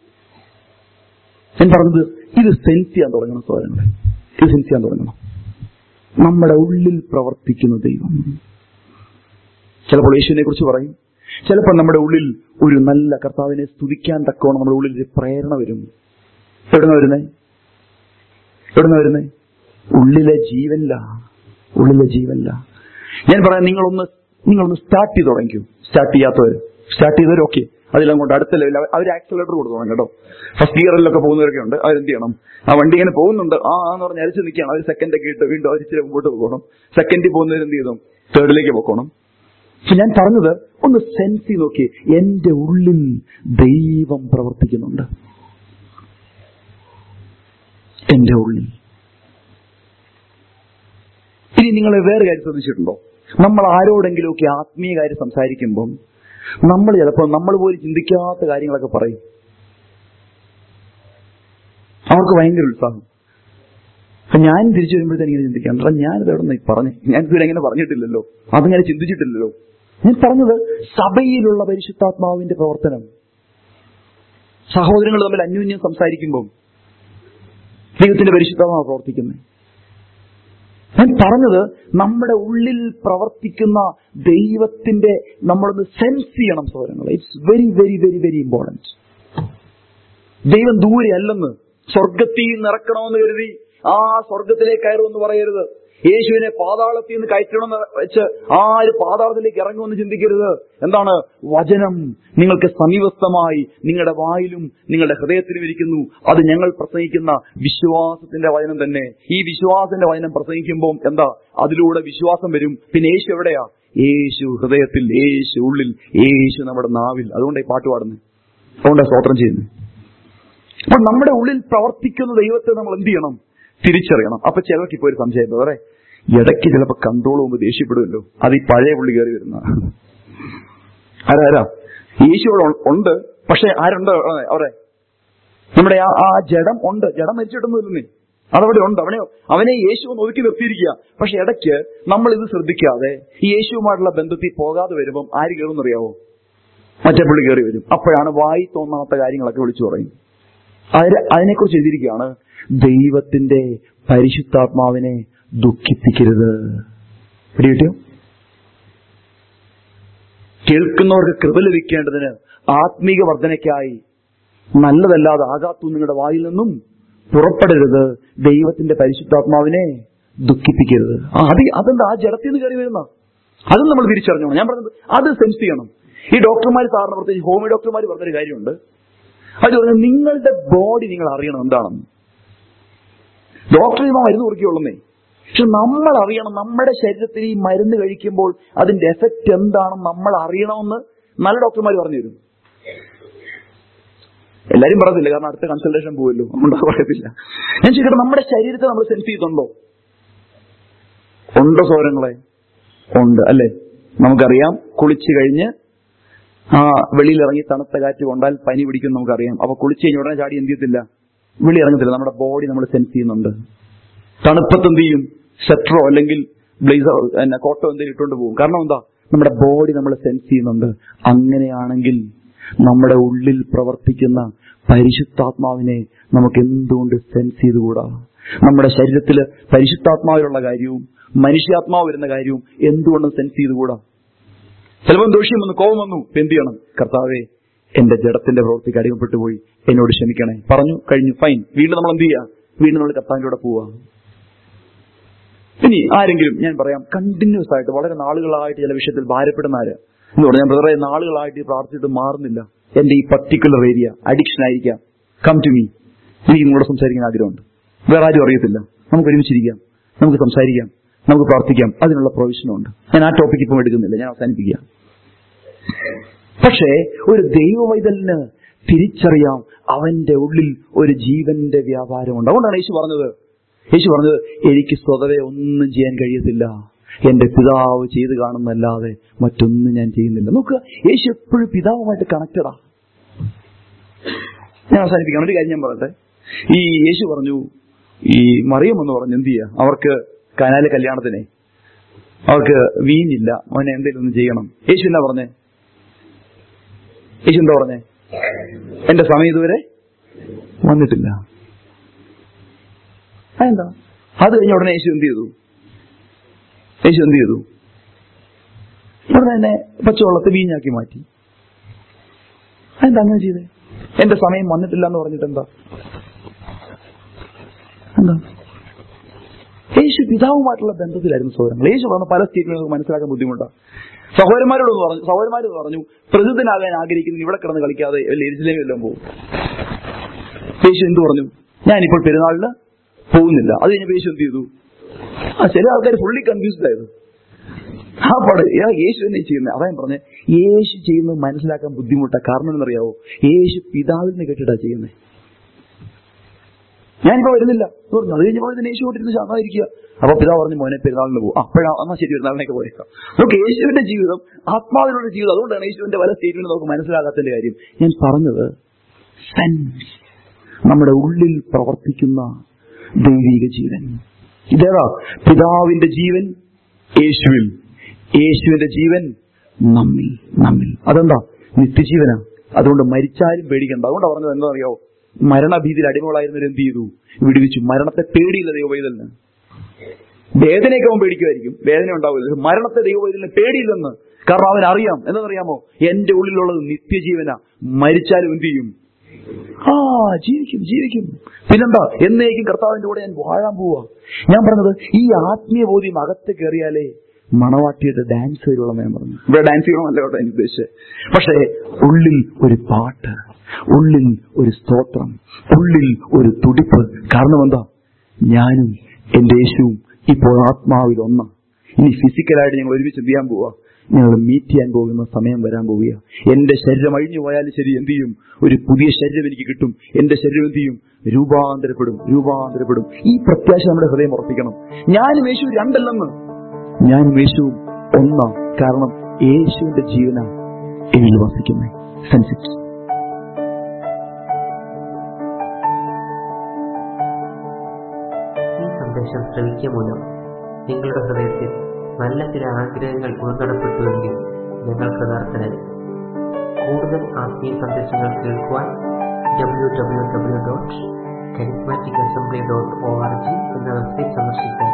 ഞാൻ പറഞ്ഞത് ഇത് സെൻസ് ചെയ്യാൻ തുടങ്ങണം സോദരങ്ങളെ ഇത് സെൻസ് ചെയ്യാൻ തുടങ്ങണം നമ്മുടെ ഉള്ളിൽ പ്രവർത്തിക്കുന്ന ദൈവം ചിലപ്പോൾ യേശുവിനെ കുറിച്ച് പറയും ചിലപ്പോൾ നമ്മുടെ ഉള്ളിൽ ഒരു നല്ല കർത്താവിനെ സ്തുതിക്കാൻ തക്കോണം നമ്മുടെ ഉള്ളിൽ ഒരു പ്രേരണ വരും എവിടുന്ന വരുന്നേ എവിടുന്ന വരുന്നേ ഉള്ളിലെ ജീവനില ഉള്ളിലെ ജീവനില ഞാൻ പറയാം നിങ്ങളൊന്ന് നിങ്ങളൊന്ന് സ്റ്റാർട്ട് ചെയ്ത് തുടങ്ങിക്കൂ സ്റ്റാർട്ട് ചെയ്യാത്തവർ സ്റ്റാർട്ട് ചെയ്തവർ ഓക്കെ അതിലങ്ങോട്ട് അടുത്ത ലെവൽ അവർ ആക്സിലേറ്റർ കൊടുത്തു തുടങ്ങും കേട്ടോ ഫസ്റ്റ് ഗിയറിലൊക്കെ പോകുന്നവരൊക്കെ ഉണ്ട് അവരെന്ത് ചെയ്യണം ആ വണ്ടി ഇങ്ങനെ പോകുന്നുണ്ട് ആ എന്ന് പറഞ്ഞ് അരിച്ച് നിൽക്കുകയാണ് അവർ സെക്കൻഡ് ഒക്കെ ഇട്ട് വീണ്ടും അവർ ഇച്ചിരി മുമ്പോട്ട് പോകണം സെക്കൻഡിൽ പോകുന്നവർ എന്ത് ചെയ്തു തേർഡിലേക്ക് പോകണം പക്ഷെ ഞാൻ പറഞ്ഞത് ഒന്ന് സെൻസ് ചെയ്ത് നോക്കി എന്റെ ഉള്ളിൽ ദൈവം പ്രവർത്തിക്കുന്നുണ്ട് എന്റെ ഉള്ളിൽ ഇനി നിങ്ങൾ വേറെ കാര്യം ശ്രദ്ധിച്ചിട്ടുണ്ടോ നമ്മൾ ആരോടെങ്കിലുമൊക്കെ ആത്മീയ കാര്യം സംസാരിക്കുമ്പം നമ്മൾ ചിലപ്പോൾ നമ്മൾ പോലും ചിന്തിക്കാത്ത കാര്യങ്ങളൊക്കെ പറയും അവർക്ക് ഭയങ്കര ഉത്സാഹം അപ്പൊ ഞാൻ തിരിച്ചു വരുമ്പോഴത്തേക്ക് ഇങ്ങനെ ചിന്തിക്കാം എടാ ഞാനിത് എവിടെ നിന്ന് പറഞ്ഞു ഞാൻ ഇതുവരെ അങ്ങനെ പറഞ്ഞിട്ടില്ലല്ലോ അതിങ്ങനെ ചിന്തിച്ചിട്ടില്ലല്ലോ ഞാൻ പറഞ്ഞത് സഭയിലുള്ള പരിശുദ്ധാത്മാവിന്റെ പ്രവർത്തനം സഹോദരങ്ങൾ തമ്മിൽ അന്യോന്യം സംസാരിക്കുമ്പോൾ ദൈവത്തിന്റെ പരിശുദ്ധാത്മാവ് പ്രവർത്തിക്കുന്നത് ഞാൻ പറഞ്ഞത് നമ്മുടെ ഉള്ളിൽ പ്രവർത്തിക്കുന്ന ദൈവത്തിന്റെ നമ്മളൊന്ന് സെൻസ് ചെയ്യണം സൗരങ്ങൾ it's very very very very important ദൈവം ദൂരെ അല്ലെന്ന് സ്വർഗത്തിൽ നിന്ന് ഇറക്കണമെന്ന് കരുതി ആ സ്വർഗത്തിലേക്ക് കയറുമെന്ന് പറയരുത് യേശുവിനെ പാതാളത്തിൽ നിന്ന് കയറ്റണമെന്ന് വെച്ച് ആര് പാതാളത്തിലേക്ക് ഇറങ്ങുമെന്ന് ചിന്തിക്കരുത് എന്താണ് വചനം നിങ്ങൾക്ക് സമീപസ്ഥമായി നിങ്ങളുടെ വായിലും നിങ്ങളുടെ ഹൃദയത്തിലും ഇരിക്കുന്നു അത് ഞങ്ങൾ പ്രസംഗിക്കുന്ന വിശ്വാസത്തിന്റെ വചനം തന്നെ ഈ വിശ്വാസത്തിന്റെ വചനം പ്രസംഗിക്കുമ്പോൾ എന്താ അതിലൂടെ വിശ്വാസം വരും പിന്നെ യേശു എവിടെയാ യേശു ഹൃദയത്തിൽ യേശു ഉള്ളിൽ യേശു നമ്മുടെ നാവിൽ അതുകൊണ്ട് ഈ പാട്ട് പാടുന്നത് അതുകൊണ്ടാണ് സ്തോത്രം ചെയ്യുന്നത് അപ്പൊ നമ്മുടെ ഉള്ളിൽ പ്രവർത്തിക്കുന്ന ദൈവത്തെ നമ്മൾ എന്ത് ചെയ്യണം തിരിച്ചറിയണം അപ്പൊ ചിലർക്ക് ഇപ്പൊ ഒരു സംശയം വേറെ ഇടയ്ക്ക് ചിലപ്പോ കൺട്രോൾ പോകുമ്പോൾ ദേഷ്യപ്പെടുമല്ലോ അത് ഈ പഴയ പുള്ളി കയറി വരുന്ന ആരാ ആരാ യേശു അവിടെ ഉ- ഉണ്ട് പക്ഷെ ആരുണ്ട് അവിടെ? അവിടെ നമ്മുടെ ആ ആ ജഡം ഉണ്ട് ജഡം മരിച്ചിട്ടൊന്നും ഇല്ലെന്നേ അതവിടെ ഉണ്ട് അവനെ അവനെ യേശു ഒന്ന് ഒതുക്കി നിർത്തിയിരിക്കുക പക്ഷെ ഇടയ്ക്ക് നമ്മൾ ഇത് ശ്രദ്ധിക്കാതെ ഈ യേശുവുമായിട്ടുള്ള ബന്ധത്തിൽ പോകാതെ വരുമ്പം ആര് കയറുമെന്നറിയാവോ മറ്റേ പുള്ളി കയറി വരും അപ്പോഴാണ് വായി തോന്നാത്ത കാര്യങ്ങളൊക്കെ വിളിച്ചു പറയും അതിന് അതിനെക്കുറിച്ച് എഴുതിയിരിക്കുകയാണ് ദൈവത്തിന്റെ പരിശുദ്ധാത്മാവിനെ ദുഃഖിപ്പിക്കരുത് പിടികിട്ടിയോ കേൾക്കുന്നവർക്ക് കൃപ ലഭിക്കേണ്ടതിന് ആത്മീക വർധനയ്ക്കായി നല്ലതല്ലാതെ ആകാത്തു നിങ്ങളുടെ വായിൽ നിന്നും പുറപ്പെടരുത് ദൈവത്തിന്റെ പരിശുദ്ധാത്മാവിനെ ദുഃഖിപ്പിക്കരുത് ആ, അത് അതെന്താ ആ ജഡത്തിൽ നിന്ന് കയറി വരുന്ന അതും നമ്മൾ തിരിച്ചറിഞ്ഞോണം ഞാൻ പറഞ്ഞത് അത് സെൻസ് ചെയ്യണം ഈ ഡോക്ടർമാർ സാറിന് പ്രത്യേകിച്ച് ഹോമിയോ ഡോക്ടർമാർ പറഞ്ഞൊരു കാര്യമുണ്ട് അത് പറഞ്ഞാൽ നിങ്ങളുടെ ബോഡി നിങ്ങൾ അറിയണം എന്താണെന്ന് ഡോക്ടർ ഇത് മരുന്ന് കുറിക്കുള്ളന്നേ പക്ഷെ നമ്മൾ അറിയണം നമ്മുടെ ശരീരത്തിൽ ഈ മരുന്ന് കഴിക്കുമ്പോൾ അതിന്റെ എഫക്റ്റ് എന്താണെന്ന് നമ്മൾ അറിയണമെന്ന് നല്ല ഡോക്ടർമാർ പറഞ്ഞു തരും എല്ലാരും പറയത്തില്ല കാരണം അടുത്ത കൺസൾട്ടേഷൻ പോവല്ലോ അതുകൊണ്ട് പറയത്തില്ല ഞാൻ ചോദിക്കട്ടെ നമ്മുടെ ശരീരത്തെ നമ്മൾ സെൻസ് ചെയ്യുന്നുണ്ടോ ഉണ്ടോ സൗരങ്ങളെ ഉണ്ട് അല്ലെ നമുക്കറിയാം കുളിച്ചു കഴിഞ്ഞ് ആ വെളിയിൽ ഇറങ്ങി തണുത്ത കാറ്റ് കൊണ്ടാൽ പനി പിടിക്കും നമുക്കറിയാം അപ്പൊ കുളിച്ചു കഴിഞ്ഞ ഉടനെ ചാടി എന്ത് ചെയ്യത്തില്ല വെളി ഇറങ്ങത്തില്ല നമ്മുടെ ബോഡി നമ്മൾ സെൻസ് ചെയ്യുന്നുണ്ട് തണുപ്പത്ത് എന്ത് ചെയ്യും സെട്രോ അല്ലെങ്കിൽ ബ്ലേസർ പിന്നെ കോട്ടോ എന്തെങ്കിലും ഇട്ടുകൊണ്ട് പോകും കാരണം എന്താ നമ്മുടെ ബോഡി നമ്മൾ സെൻസ് ചെയ്യുന്നുണ്ട് അങ്ങനെയാണെങ്കിൽ നമ്മുടെ ഉള്ളിൽ പ്രവർത്തിക്കുന്ന പരിശുദ്ധാത്മാവിനെ നമുക്ക് എന്തുകൊണ്ട് സെൻസ് ചെയ്തുകൂടാ നമ്മുടെ ശരീരത്തിൽ പരിശുദ്ധാത്മാവിലുള്ള കാര്യവും മനുഷ്യാത്മാവ് വരുന്ന കാര്യവും എന്തുകൊണ്ടും സെൻസ് ചെയ്തുകൂടാ ചിലപ്പോൾ ദോഷ്യം വന്നു കോപം വന്നു ഇപ്പൊ എന്ത് ചെയ്യണം കർത്താവേ എന്റെ ജഡത്തിന്റെ പ്രവൃത്തിക്ക് അടിമപ്പെട്ടു പോയി എന്നോട് ക്ഷമിക്കണേ പറഞ്ഞു കഴിഞ്ഞു ഫൈൻ വീണ്ടും നമ്മൾ എന്ത് ചെയ്യുക വീണ്ടും നമ്മൾ കർത്താവിന്റെ കൂടെ പോവാ ഇനി ആരെങ്കിലും ഞാൻ പറയാം കണ്ടിന്യൂസ് ആയിട്ട് വളരെ നാളുകളായിട്ട് ചില വിഷയത്തിൽ ഭാരപ്പെടുന്ന ആര് എന്ന് പറഞ്ഞാൽ ബ്രദറെ നാളുകളായിട്ട് ഈ പ്രാർത്ഥിച്ചിട്ട് മാറുന്നില്ല എന്റെ ഈ പർട്ടിക്കുലർ ഏരിയ അഡിക്ഷൻ ആയിരിക്കാം കം ടു മീ എനിക്ക് നിങ്ങളോട് സംസാരിക്കാൻ ആഗ്രഹമുണ്ട് വേറെ ആരും അറിയത്തില്ല നമുക്ക് ഒരുമിച്ചിരിക്കാം നമുക്ക് സംസാരിക്കാം നമുക്ക് പ്രാർത്ഥിക്കാം അതിനുള്ള പ്രൊവിഷനും ഉണ്ട് ഞാൻ ആ ടോപ്പിക് ഇപ്പം എടുക്കുന്നില്ല ഞാൻ അവസാനിപ്പിക്കുക പക്ഷേ ഒരു ദൈവവൈതലിന് തിരിച്ചറിയാം അവന്റെ ഉള്ളിൽ ഒരു ജീവന്റെ വ്യാപാരമുണ്ട് അതുകൊണ്ടാണ് യേശു പറഞ്ഞത് യേശു പറഞ്ഞത് എനിക്ക് സ്വതവേ ഒന്നും ചെയ്യാൻ കഴിയത്തില്ല എന്റെ പിതാവ് ചെയ്ത് കാണുന്നല്ലാതെ മറ്റൊന്നും ഞാൻ ചെയ്യുന്നില്ല നോക്കുക യേശു എപ്പോഴും പിതാവുമായിട്ട് കണക്റ്റഡാ ഞാൻ അവസാനിപ്പിക്കാം ഒരു കാര്യം ഞാൻ പറയട്ടെ ഈ യേശു പറഞ്ഞു ഈ മറിയം എന്ന് പറഞ്ഞു എന്ത് ചെയ്യാ അവർക്ക് കനാല് കല്യാണത്തിനെ അവർക്ക് വീഞ്ഞില്ല അവനെ എന്തെങ്കിലും ഒന്ന് ചെയ്യണം യേശു എന്താ പറഞ്ഞേ യേശു എന്താ പറഞ്ഞേ എന്റെ സമയം ഇതുവരെ വന്നിട്ടില്ല അതെന്താ അത് കഴിഞ്ഞ ഉടനെ യേശു എന്ത് ചെയ്തു യേശു എന്ത് ചെയ്തു ഉടനെ തന്നെ പച്ചവെള്ളത്തെ വീഞ്ഞാക്കി മാറ്റി അതെന്താ അങ്ങനെ ചെയ്തേ എന്റെ സമയം വന്നിട്ടില്ല എന്ന് പറഞ്ഞിട്ട് എന്താ എന്താ യേശു പിതാവുമായിട്ടുള്ള ബന്ധത്തിലായിരുന്നു സഹോദരങ്ങൾ യേശു പറഞ്ഞ പല സ്റ്റേറ്റുകളും നമുക്ക് മനസ്സിലാക്കാൻ ബുദ്ധിമുട്ടാണ് സഹോദരന്മാരോട് പറഞ്ഞു സഹോദരന്മാരോട് പറഞ്ഞു പ്രസിദ്ധനാകാൻ ആഗ്രഹിക്കുന്നു ഇവിടെ കിടന്ന് കളിക്കാതെ വല്ല എരിശിലേക്കും എല്ലാം പോകും യേശു എന്ത് പറഞ്ഞു ഞാനിപ്പോൾ പെരുന്നാളിന് പോകുന്നില്ല അത് കഴിഞ്ഞപ്പോൾ യേശു എന്ത് ചെയ്തു ആ ചില ആൾക്കാർ ഫുള്ളി കൺഫ്യൂസ്ഡ് ആയത് ആ പാട് ഏ, യേശു തന്നെ ചെയ്യുന്നത് അതാ ഞാൻ പറഞ്ഞത് യേശു ചെയ്യുന്നത് മനസ്സിലാക്കാൻ ബുദ്ധിമുട്ടാണ് കാരണം എന്നറിയാവോ യേശു പിതാവിൽ നിന്ന് കേട്ടിട്ടാ ചെയ്യുന്നത് ഞാനിപ്പോ വരുന്നില്ല എന്ന് പറഞ്ഞു അത് കഴിഞ്ഞപ്പോൾ ഇതിന് യേശു കൊണ്ടിരുന്ന് ശാന്തമായിരിക്കുക അപ്പൊ പിതാവ് പറഞ്ഞു മോനെ പെരുന്നാളിന് പോകും അപ്പോഴാ എന്നാ ശരി പെരുന്നാളിനൊക്കെ പോയേക്കാം നമുക്ക് യേശുവിന്റെ ജീവിതം ആത്മാവിലുള്ള ജീവിതം അതുകൊണ്ടാണ് യേശുവിന്റെ പല സ്റ്റേറ്റ്മെന്റ് നമുക്ക് മനസ്സിലാകാത്തതിന്റെ കാര്യം ഞാൻ പറഞ്ഞത് സെൻസ് നമ്മുടെ ഉള്ളിൽ പ്രവർത്തിക്കുന്ന ദൈവിക ജീവൻ ഇതേതാ പിതാവിന്റെ ജീവൻ യേശുവിൽ യേശുവിന്റെ ജീവൻ നമ്മിൽ നമ്മിൽ അതെന്താ നിത്യജീവനാ അതുകൊണ്ട് മരിച്ചാലും പേടിക്കണ്ട അതുകൊണ്ടാ പറഞ്ഞത് എന്താ അറിയാവോ മരണഭീതിയിൽ അടിമകളായിരുന്നവർ എന്ത് ചെയ്തു വിടുവിച്ചു മരണത്തെ പേടിയില്ല ദൈവവൈതലിന് വേദനയൊക്കെ അവൻ പേടിക്കുമായിരിക്കും വേദന ഉണ്ടാവില്ല മരണത്തെ ദൈവം പേടിയില്ലെന്ന് കാരണം അവൻ അറിയാം എന്നറിയാമോ എന്റെ ഉള്ളിലുള്ളത് നിത്യജീവന മരിച്ചാലും എന്ത് ചെയ്യും ആ ജീവിക്കും ജീവിക്കും പിന്നെന്താ എന്നേക്കും കർത്താവിന്റെ കൂടെ ഞാൻ വാഴാൻ പോവാ ഞാൻ പറഞ്ഞത് ഈ ആത്മീയ ബോധ്യം അകത്ത് കയറിയാലേ മണവാട്ടിയുടെ ഡാൻസ് വരുള്ള ഞാൻ പറഞ്ഞു ഇവിടെ ഡാൻസ് ചെയ്യണമല്ല കേട്ടോ എനിക്ക് ഉദ്ദേശിച്ചത് പക്ഷേ ഉള്ളിൽ ഒരു പാട്ട് ഉള്ളിൽ ഒരു സ്തോത്രം ഉള്ളിൽ ഒരു തുടിപ്പ് കാരണം എന്താ ഞാനും എന്റെ യേശുവും ഇപ്പോൾ ആത്മാവിൽ ഒന്ന ഇനി ഫിസിക്കലായിട്ട് ഞങ്ങൾ ഒരുമിച്ച് എന്ത് ചെയ്യാൻ പോവാ ഞങ്ങൾ മീറ്റ് ചെയ്യാൻ പോകുന്ന സമയം വരാൻ പോവുക എന്റെ ശരീരം അഴിഞ്ഞു പോയാലും ശരി എന്ത് ചെയ്യും ഒരു പുതിയ ശരീരം എനിക്ക് കിട്ടും എന്റെ ശരീരം എന്ത് ചെയ്യും രൂപാന്തരപ്പെടും രൂപാന്തരപ്പെടും ഈ പ്രത്യാശ നമ്മുടെ ഹൃദയം ഉറപ്പിക്കണം ഞാനും യേശു രണ്ടല്ലെന്ന് ഞാനും യേശുവും ഒന്നാം കാരണം യേശുവിന്റെ ജീവന എന്നിൽ വസിക്കുന്നത് സെൻസിറ്റ് ഈ സന്ദേശം ശ്രവിക്കുക മൂലം നിങ്ങളുടെ ഹൃദയത്തിൽ നല്ല ചില ആഗ്രഹങ്ങൾ ഉൾനടപ്പെട്ടുവെങ്കിൽ ഞങ്ങൾ കൃതാർത്ഥനായി കൂടുതൽ ആത്മീയ സന്ദേശങ്ങൾ കേൾക്കുവാൻ W W W dot charismatic assembly dot O R G എന്ന വെബ്സൈറ്റ് സന്ദർശിക്കുക